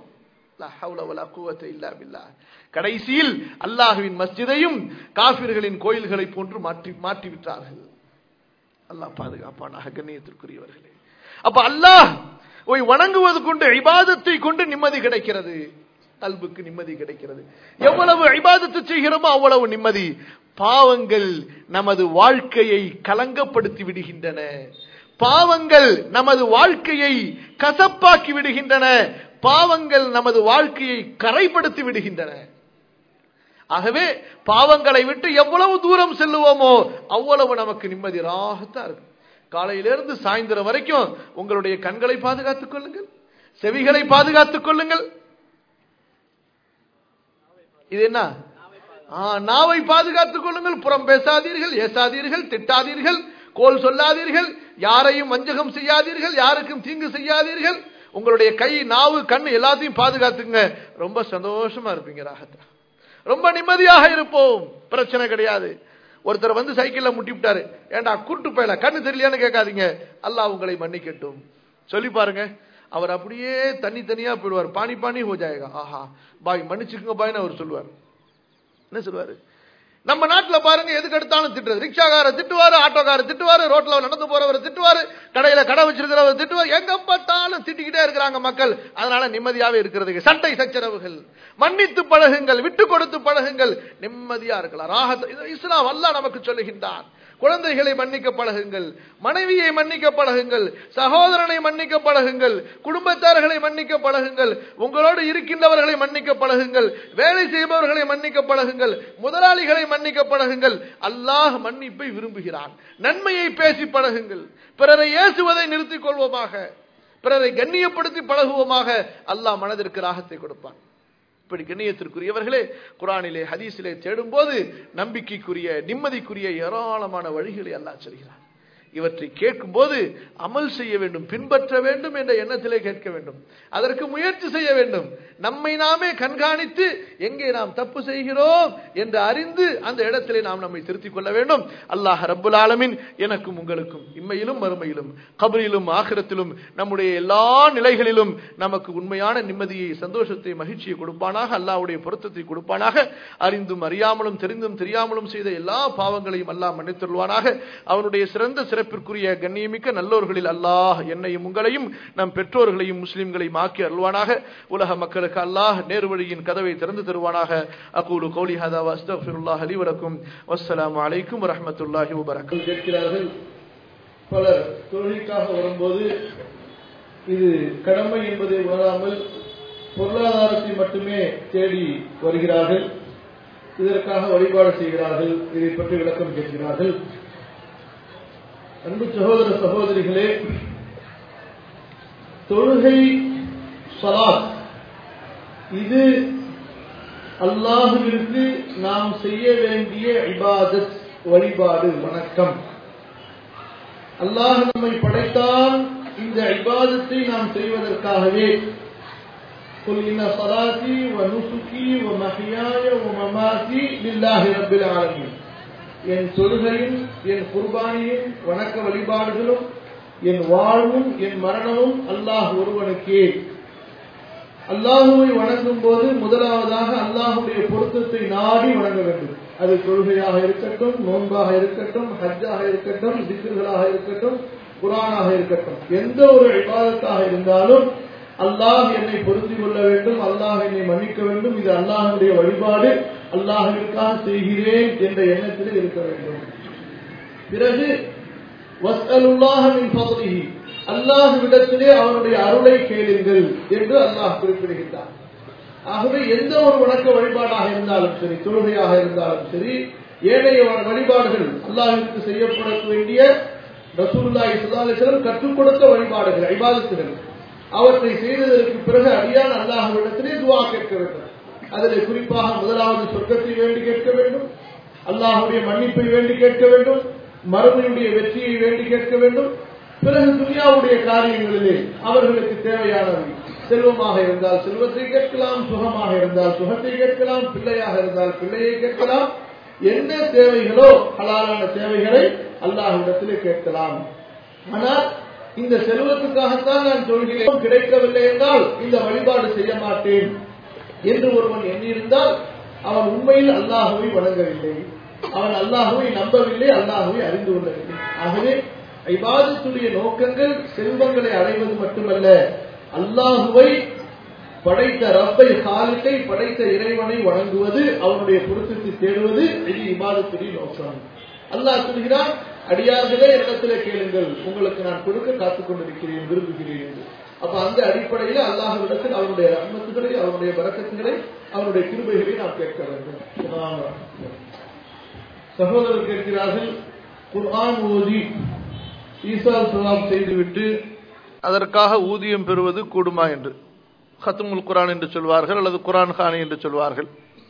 கடைசியில் அல்லாஹுவின் மஸ்ஜிதையும் காபிர்களின் கோயில்களை போன்று மாற்றி மாற்றி விட்டார்கள் அல்லாஹ் பாதுகாப்பானாக கண்ணியத்திற்குரியவர்களே அப்ப அல்லாஹ் ஓய் வணங்குவது கொண்டு ஐபாதத்தை கொண்டு நிம்மதி கிடைக்கிறது கல்புக்கு நிம்மதி கிடைக்கிறது எவ்வளவு ஐபாதத்து செய்கிறோமோ அவ்வளவு நிம்மதி பாவங்கள் நமது வாழ்க்கையை கலங்கப்படுத்தி விடுகின்றன பாவங்கள் நமது வாழ்க்கையை கசப்பாக்கி விடுகின்றன பாவங்கள் நமது வாழ்க்கையை கரைப்படுத்தி விடுகின்றன ஆகவே பாவங்களை விட்டு எவ்வளவு தூரம் செல்லுவோமோ அவ்வளவு நமக்கு நிம்மதி ராகத்தான் இருக்கும் காலையிலிருந்து சாயந்தரம் வரைக்கும் உங்களுடைய கண்களை பாதுகாத்துக் கொள்ளுங்கள் செவிகளை பாதுகாத்துக் கொள்ளுங்கள் இது என்ன நாவை பாதுகாத்துக் கொள்ளுங்கள் புறம் பேசாதீர்கள் ஏசாதீர்கள் திட்டாதீர்கள் கோல் சொல்லாதீர்கள் யாரையும் வஞ்சகம் செய்யாதீர்கள் யாருக்கும் தீங்கு செய்யாதீர்கள் உங்களுடைய கை நாவு கண் எல்லாத்தையும் பாதுகாத்துங்க ரொம்ப சந்தோஷமா இருப்பீங்க ராகத்தா ரொம்ப நிம்மதியாக இருப்போம் பிரச்சனை கிடையாது ஒருத்தர் வந்து சைக்கிள்ல முட்டி விட்டாரு ஏண்டா கூட்டு போயல கண்ணு தெரியலையான்னு கேட்காதீங்க அல்லாஹ் உங்களை மன்னிக்கட்டும் சொல்லி பாருங்க அவர் அப்படியே தனி தனியா போயிடுவார் பானி பானி ஹோ ஜாயகா ஆஹா பாய் மன்னிச்சுக்கோங்க பாய்னு அவர் சொல்லுவார் என்ன சொல்லுவாரு நம்ம நாட்டுல பாருங்க எதுக்கு எடுத்தாலும் திட்டுறது ரிக்ஷாக்கார திட்டுவாரு ஆட்டோக்கார திட்டுவாரு ரோட்ல நடந்து போறவர் திட்டுவாரு கடையில கடை வச்சிருக்கிறவர் திட்டுவார் எங்க பார்த்தாலும் திட்டிக்கிட்டே இருக்கிறாங்க மக்கள் அதனால நிம்மதியாவே இருக்கிறது சண்டை சச்சரவுகள் மன்னித்து பழகுங்கள் விட்டு கொடுத்து பழகுங்கள் நிம்மதியா இருக்கலாம் ராகத் இஸ்லாம் அல்ல நமக்கு சொல்லுகின்றான் குழந்தைகளை மன்னிக்க பழகுங்கள் மனைவியை மன்னிக்க பழகுங்கள் சகோதரனை மன்னிக்க பழகுங்கள் குடும்பத்தார்களை மன்னிக்க பழகுங்கள் உங்களோடு இருக்கின்றவர்களை மன்னிக்க பழகுங்கள் வேலை செய்பவர்களை மன்னிக்க பழகுங்கள் முதலாளிகளை மன்னிக்க பழகுங்கள் அல்லாஹ் மன்னிப்பை விரும்புகிறான் நன்மையை பேசி பழகுங்கள் பிறரை ஏசுவதை நிறுத்திக் கொள்வோமாக பிறரை கண்ணியப்படுத்தி பழகுவோமாக அல்லாஹ் மனதிற்கு ராகத்தை கொடுப்பான் இப்படி கண்ணியத்திற்குரியவர்களே குரானிலே ஹதீஸிலே தேடும் போது நம்பிக்கைக்குரிய நிம்மதிக்குரிய ஏராளமான வழிகளை அல்லாஹ் சொல்கிறார் இவற்றை கேட்கும்போது அமல் செய்ய வேண்டும் பின்பற்ற வேண்டும் என்ற எண்ணத்திலே கேட்க வேண்டும் அதற்கு முயற்சி செய்ய வேண்டும் நம்மை நாமே கண்காணித்து எங்கே நாம் தப்பு செய்கிறோம் என்று அறிந்து அந்த இடத்திலே நாம் நம்மை திருத்திக் கொள்ள வேண்டும் அல்லாஹ் ரப்புல் ஆலமின் எனக்கும் உங்களுக்கும் இம்மையிலும் மறுமையிலும் கபரிலும் ஆகிரத்திலும் நம்முடைய எல்லா நிலைகளிலும் நமக்கு உண்மையான நிம்மதியை சந்தோஷத்தை மகிழ்ச்சியை கொடுப்பானாக அல்லாஹ்வுடைய பொருத்தத்தை கொடுப்பானாக அறிந்தும் அறியாமலும் தெரிந்தும் தெரியாமலும் செய்த எல்லா பாவங்களையும் அல்லாஹ் மன்னித்தருள்வானாக அவனுடைய சிறந்த சிறப்பிற்குரிய கண்ணியமிக்க நல்லோர்களில் அல்லாஹ் என்னையும் உங்களையும் நம் பெற்றோர்களையும் முஸ்லிம்களையும் ஆக்கி அருள்வானாக உலக மக்களுக்கு அல்லாஹ் நேர்வழியின் கதவை திறந்து தருவானாக அகூலு கௌலி ஹதா அஸ்தக்ஃபிருல்லாஹ் லி வலக்கும் வஸ்ஸலாமு அலைக்கும் வரஹ்மத்துல்லாஹி வபரகாத்துஹு கேட்கிறார்கள் பலர் தொழிலுக்காக வரும்போது இது கடமை என்பதை உணராமல் பொருளாதாரத்தை மட்டுமே தேடி வருகிறார்கள் இதற்காக வழிபாடு செய்கிறார்கள் இதை பற்றி விளக்கம் கேட்கிறார்கள் அன்பு சகோதர சகோதரிகளே தொழுகை சலாத் இது அல்லாஹுவிற்கு நாம் செய்ய வேண்டிய இபாதத் வழிபாடு வணக்கம் அல்லாஹ் நம்மை படைத்தான் இந்த இபாதத்தை நாம் செய்வதற்காகவே قل إن صلاتي ونسكي ومحياي ومماتي لله رب العالمين என் தொழுகையும் என் குர்பானியும் வணக்க வழிபாடுகளும் என் வாழ்வும் என் மரணமும் அல்லாஹ் ஒருவனுக்கே அல்லாஹுவை வணங்கும் போது முதலாவதாக அல்லாஹுடைய பொருத்தத்தை நாடி வணங்க வேண்டும் அது தொழுகையாக இருக்கட்டும் நோன்பாக இருக்கட்டும் ஹஜ்ஜாக இருக்கட்டும் திக்குகளாக இருக்கட்டும் குரானாக இருக்கட்டும் எந்த ஒரு விவாதத்தாக இருந்தாலும் அல்லாஹ் என்னை பொருத்தி கொள்ள வேண்டும் அல்லாஹ் என்னை மன்னிக்க வேண்டும் இது அல்லாஹுடைய வழிபாடு அல்லாஹிற்காக செய்கிறேன் என்ற எண்ணத்தில் இருக்க வேண்டும் பிறகு வஸ்அலுல்லாஹின் பகுதிஹி அல்லாஹ்விடத்திலே அவருடைய அருளை கேளுங்கள் என்று அல்லாஹ் குறிப்பிடுகின்றார் ஆகவே எந்த ஒரு வணக்க வழிபாடாக இருந்தாலும் சரி தொழுகையாக இருந்தாலும் சரி ஏனைய வழிபாடுகள் அல்லாஹிற்கு செய்யப்பட வேண்டிய ரசூலுல்லாஹி ஸல்லல்லாஹு அலைஹி வஸல்லம் கற்றுக் கொடுத்த வழிபாடுகள் இபாதத்துகள் அவற்றை செய்ததற்கு பிறகு அடியான் அல்லாஹ்விடத்திலே துவா கேட்க வேண்டும் அதில் குறிப்பாக முதலாவது சொர்க்கத்தை வேண்டி கேட்க வேண்டும் அல்லாஹுடைய மன்னிப்பை வேண்டி கேட்க வேண்டும் மறுமையுடைய வெற்றியை வேண்டி கேட்க வேண்டும் பிறகு துனியாவுடைய காரியங்களிலே அவர்களுக்கு தேவையானவை செல்வமாக இருந்தால் செல்வத்தை கேட்கலாம் சுகமாக இருந்தால் சுகத்தை கேட்கலாம் பிள்ளையாக இருந்தால் பிள்ளையை கேட்கலாம் என்ன தேவைகளோ ஹலாலான தேவைகளை அல்லாஹ்விடத்திலே கேட்கலாம் ஆனால் இந்த செல்வத்துக்காகத்தான் நான் தொழுகிறேன் கிடைக்கவில்லை என்றால் இந்த வழிபாடு செய்ய மாட்டேன் என்று ஒருவன் எண்ணியிருந்தால் அவன் உண்மையில் அல்லாஹுவை வணங்கவில்லை அவன் அல்லாஹுவை நம்பவில்லை அல்லாஹுவை அறிந்து கொள்ளவில்லை ஆகவே ஐபாதத்துடைய நோக்கங்கள் செல்வங்களை அடைவது மட்டுமல்ல அல்லாஹுவை படைத்த ரப்பை காலிட்டை படைத்த இறைவனை வணங்குவது அவனுடைய பொருத்தத்தை தேடுவது இது இபாதத்துடைய நோக்கம் அல்லாஹ் சொல்கிறான் அடியார்களே இடத்துல கேளுங்கள் உங்களுக்கு நான் கொடுக்க காத்துக் கொண்டிருக்கிறேன் விரும்புகிறேன் என்று அப்ப அந்த அடிப்படையில் அல்லாஹ்விடத்தில் அவருடைய ரஹ்மத்துகளை அவருடைய பறக்கத்துகளை அவருடைய கிருபைகளை நாம் கேட்க வேண்டும் சகோதரர் கேட்கிறார்கள் குர்ஆன் ஓதி ஈசா சலாம் செய்துவிட்டு அதற்காக ஊதியம் பெறுவது கூடுமா என்று ஹத்துமுல் குரான் என்று சொல்வார்கள் அல்லது குரான் கானி என்று சொல்வார்கள்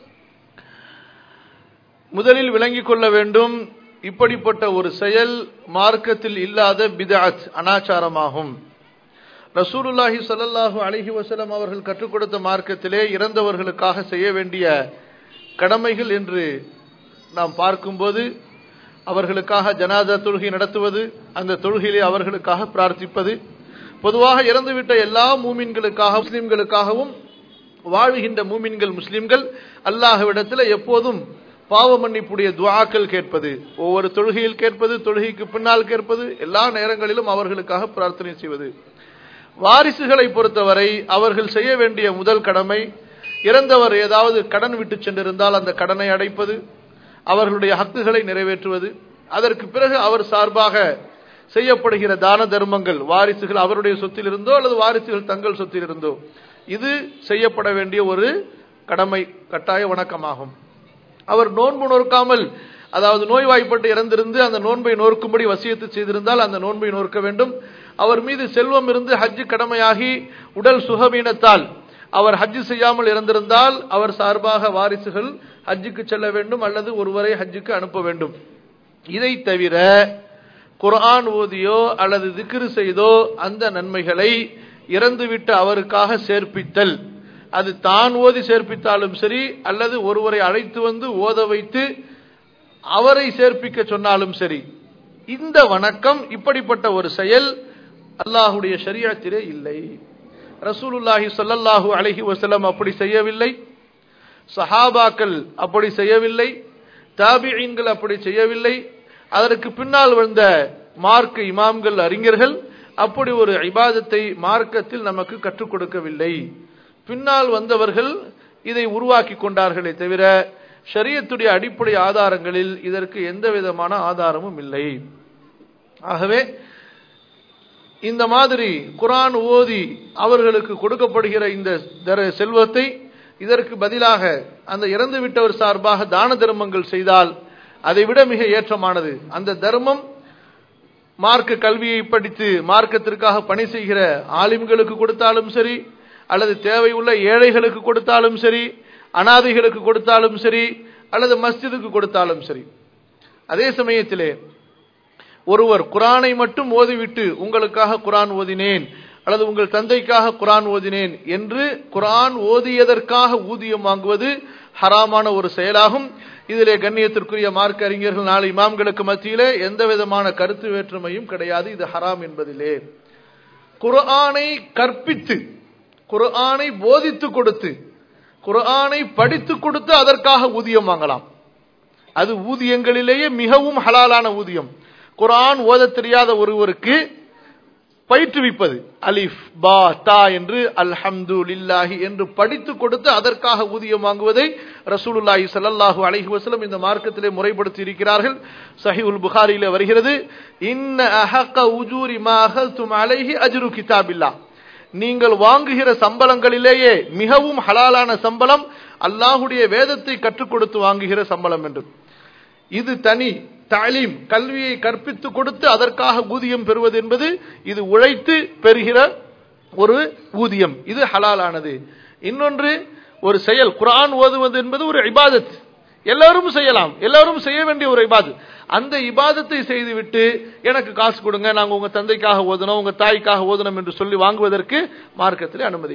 முதலில் விளங்கிக் கொள்ள வேண்டும் இப்படிப்பட்ட ஒரு செயல் மார்க்கத்தில் இல்லாத பிதாத் அனாச்சாரமாகும் ரசூலுல்லாஹி ஸல்லல்லாஹு அலைஹி வஸல்லம் அவர்கள் கற்றுக் கொடுத்த மார்க்கத்திலே இறந்தவர்களுக்காக செய்ய வேண்டிய கடமைகள் என்று நாம் பார்க்கும்போது அவர்களுக்காக ஜனாதா தொழுகை நடத்துவது அந்த தொழுகையிலே அவர்களுக்காக பிரார்த்திப்பது பொதுவாக இறந்துவிட்ட எல்லா மூமின்களுக்காக முஸ்லிம்களுக்காகவும் வாழுகின்ற மூமின்கள் முஸ்லிம்கள் அல்லாஹ்விடத்தில் எப்போதும் பாவ மன்னிப்புடைய துவாக்கள் கேட்பது ஒவ்வொரு தொழுகையில் கேட்பது தொழுகைக்கு பின்னால் கேட்பது எல்லா நேரங்களிலும் அவர்களுக்காக பிரார்த்தனை செய்வது வாரிசுகளை பொறுத்தவரை அவர்கள் செய்ய வேண்டிய முதல் கடமை இறந்தவர் ஏதாவது கடன் விட்டு சென்றிருந்தால் அந்த கடனை அடைப்பது அவர்களுடைய ஹக்குகளை நிறைவேற்றுவது அதற்கு பிறகு அவர் சார்பாக செய்யப்படுகிற தான தர்மங்கள் வாரிசுகள் அவருடைய சொத்தில் இருந்தோ அல்லது வாரிசுகள் தங்கள் சொத்தில் இருந்தோ இது செய்யப்பட வேண்டிய ஒரு கடமை கட்டாய வணக்கமாகும் அவர் நோன்பு நோற்காமல் அதாவது நோய்வாய்ப்பட்டு இறந்திருந்து அந்த நோன்பை நோக்கும்படி வசியத்து செய்திருந்தால் அந்த நோன்பை நோக்க வேண்டும் அவர் மீது செல்வம் இருந்து ஹஜ்ஜு கடமையாகி உடல் சுகவீனத்தால் அவர் ஹஜ்ஜு செய்யாமல் இறந்திருந்தால் அவர் சார்பாக வாரிசுகள் ஹஜ்ஜுக்கு செல்ல வேண்டும் அல்லது ஒருவரை ஹஜ்ஜுக்கு அனுப்ப வேண்டும் இதை தவிர குர்ஆன் ஓதியோ அல்லது திக்ரு செய்தோ அந்த நன்மைகளை இறந்துவிட்ட அவருக்காக சேர்ப்பித்தல் அது தான் ஓதி சேர்ப்பித்தாலும் சரி அல்லது ஒருவரை அழைத்து வந்து ஓத வைத்து அவரை சேர்ப்பிக்க சொன்னாலும் சரி இந்த வணக்கம் இப்படிப்பட்ட ஒரு செயல் அல்லாஹுடைய ஷரியத்திலே இல்லை ரசூலுல்லாஹி ஸல்லல்லாஹு அலைஹி வஸல்லம் அப்படி செய்யவில்லை சஹாபாக்கள் அப்படி செய்யவில்லை தாபிஈன்கள் அப்படி செய்யவில்லை அதற்கு பின்னால் வந்த மார்க்க இமாம்கள் அறிஞர்கள் அப்படி ஒரு இபாதத்தை மார்க்கத்தில் நமக்கு கற்றுக் கொடுக்கவில்லை பின்னால் வந்தவர்கள் இதை உருவாக்கி கொண்டார்களே தவிர ஷரியத்துடைய அடிப்படை ஆதாரங்களில் இதற்கு எந்த விதமான ஆதாரமும் இல்லை ஆகவே இந்த மாதிரி குரான் ஓதி அவர்களுக்கு கொடுக்கப்படுகிற இந்த தர- செல்வத்தை இதற்கு பதிலாக அந்த இறந்து விட்டவர் சார்பாக தான தர்மங்கள் செய்தால் அதை விட மிக ஏற்றமானது அந்த தர்மம் மார்க்க கல்வியை படித்து மார்க்கத்திற்காக பணி செய்கிற ஆலிம்களுக்கு கொடுத்தாலும் சரி அல்லது தேவையுள்ள ஏழைகளுக்கு கொடுத்தாலும் சரி அனாதைகளுக்கு கொடுத்தாலும் சரி அல்லது மஸ்ஜிதுக்கு கொடுத்தாலும் சரி அதே சமயத்திலே ஒருவர் குரானை மட்டும் ஓதிவிட்டு உங்களுக்காக குரான் ஓதினேன் அல்லது உங்கள் தந்தைக்காக குரான் ஓதினேன் என்று குரான் ஓதியதற்காக ஊதியம் வாங்குவது ஹராமான ஒரு செயலாகும் இதிலே கண்ணியத்திற்குரிய மார்க்க அறிஞர்கள் நாலு இமாம்களுக்கு மத்தியிலே எந்த விதமான கருத்து வேற்றுமையும் கிடையாது இது ஹராம் என்பதிலே குர்ஆனை கற்பித்து குர்ஆனை போதித்து கொடுத்து குர்ஆனை படித்து கொடுத்து அதற்காக ஊதியம் வாங்கலாம் அது ஊதியங்களிலேயே மிகவும் ஹலாலான ஊதியம் குர்ஆன் ஓதத் தெரியாத ஒருவருக்கு பயிற்றுவிப்பது அலிஃப் பா தா என்று அல்ஹம்து லில்லாஹி என்று படித்து கொடுத்து அதற்காக ஊதியம் வாங்குவதை ரசூலுல்லாஹி ஸல்லல்லாஹு அலைஹி வஸல்லம் இந்த மார்க்கத்திலே முறைப்படுத்தி இருக்கிறார்கள் சஹீஹுல் புகாரியிலே வருகிறது இன்ன அஹக்க உஜூரி மா அகல்தும் அலைஹி அஜ்ரு கிதாபில்லா நீங்கள் வாங்குகிற சம்பளங்களிலேயே மிகவும் ஹலாலான சம்பளம் அல்லாஹுடைய வேதத்தை கற்றுக் கொடுத்து வாங்குகிற சம்பளம் என்று இது தனி தாலீம் கல்வியை கற்பித்து கொடுத்து அதற்காக ஊதியம் பெறுவது என்பது இது உழைத்து பெறுகிற ஒரு ஊதியம் இது ஹலாலானது இன்னொன்று ஒரு செயல் குர்ஆன் ஓதுவது என்பது ஒரு இபாதத் எல்லாரும் செய்யலாம் எல்லாரும் செய்ய வேண்டிய ஒரு இபாதத் அந்த இபாதத்தை செய்துவிட்டு எனக்கு காசு கொடுங்க நாங்க உங்க தந்தைக்காக ஓதணும் உங்க தாய்க்காக ஓதணும் என்று சொல்லி வாங்குவதற்கு மார்க்கத்திலே அனுமதி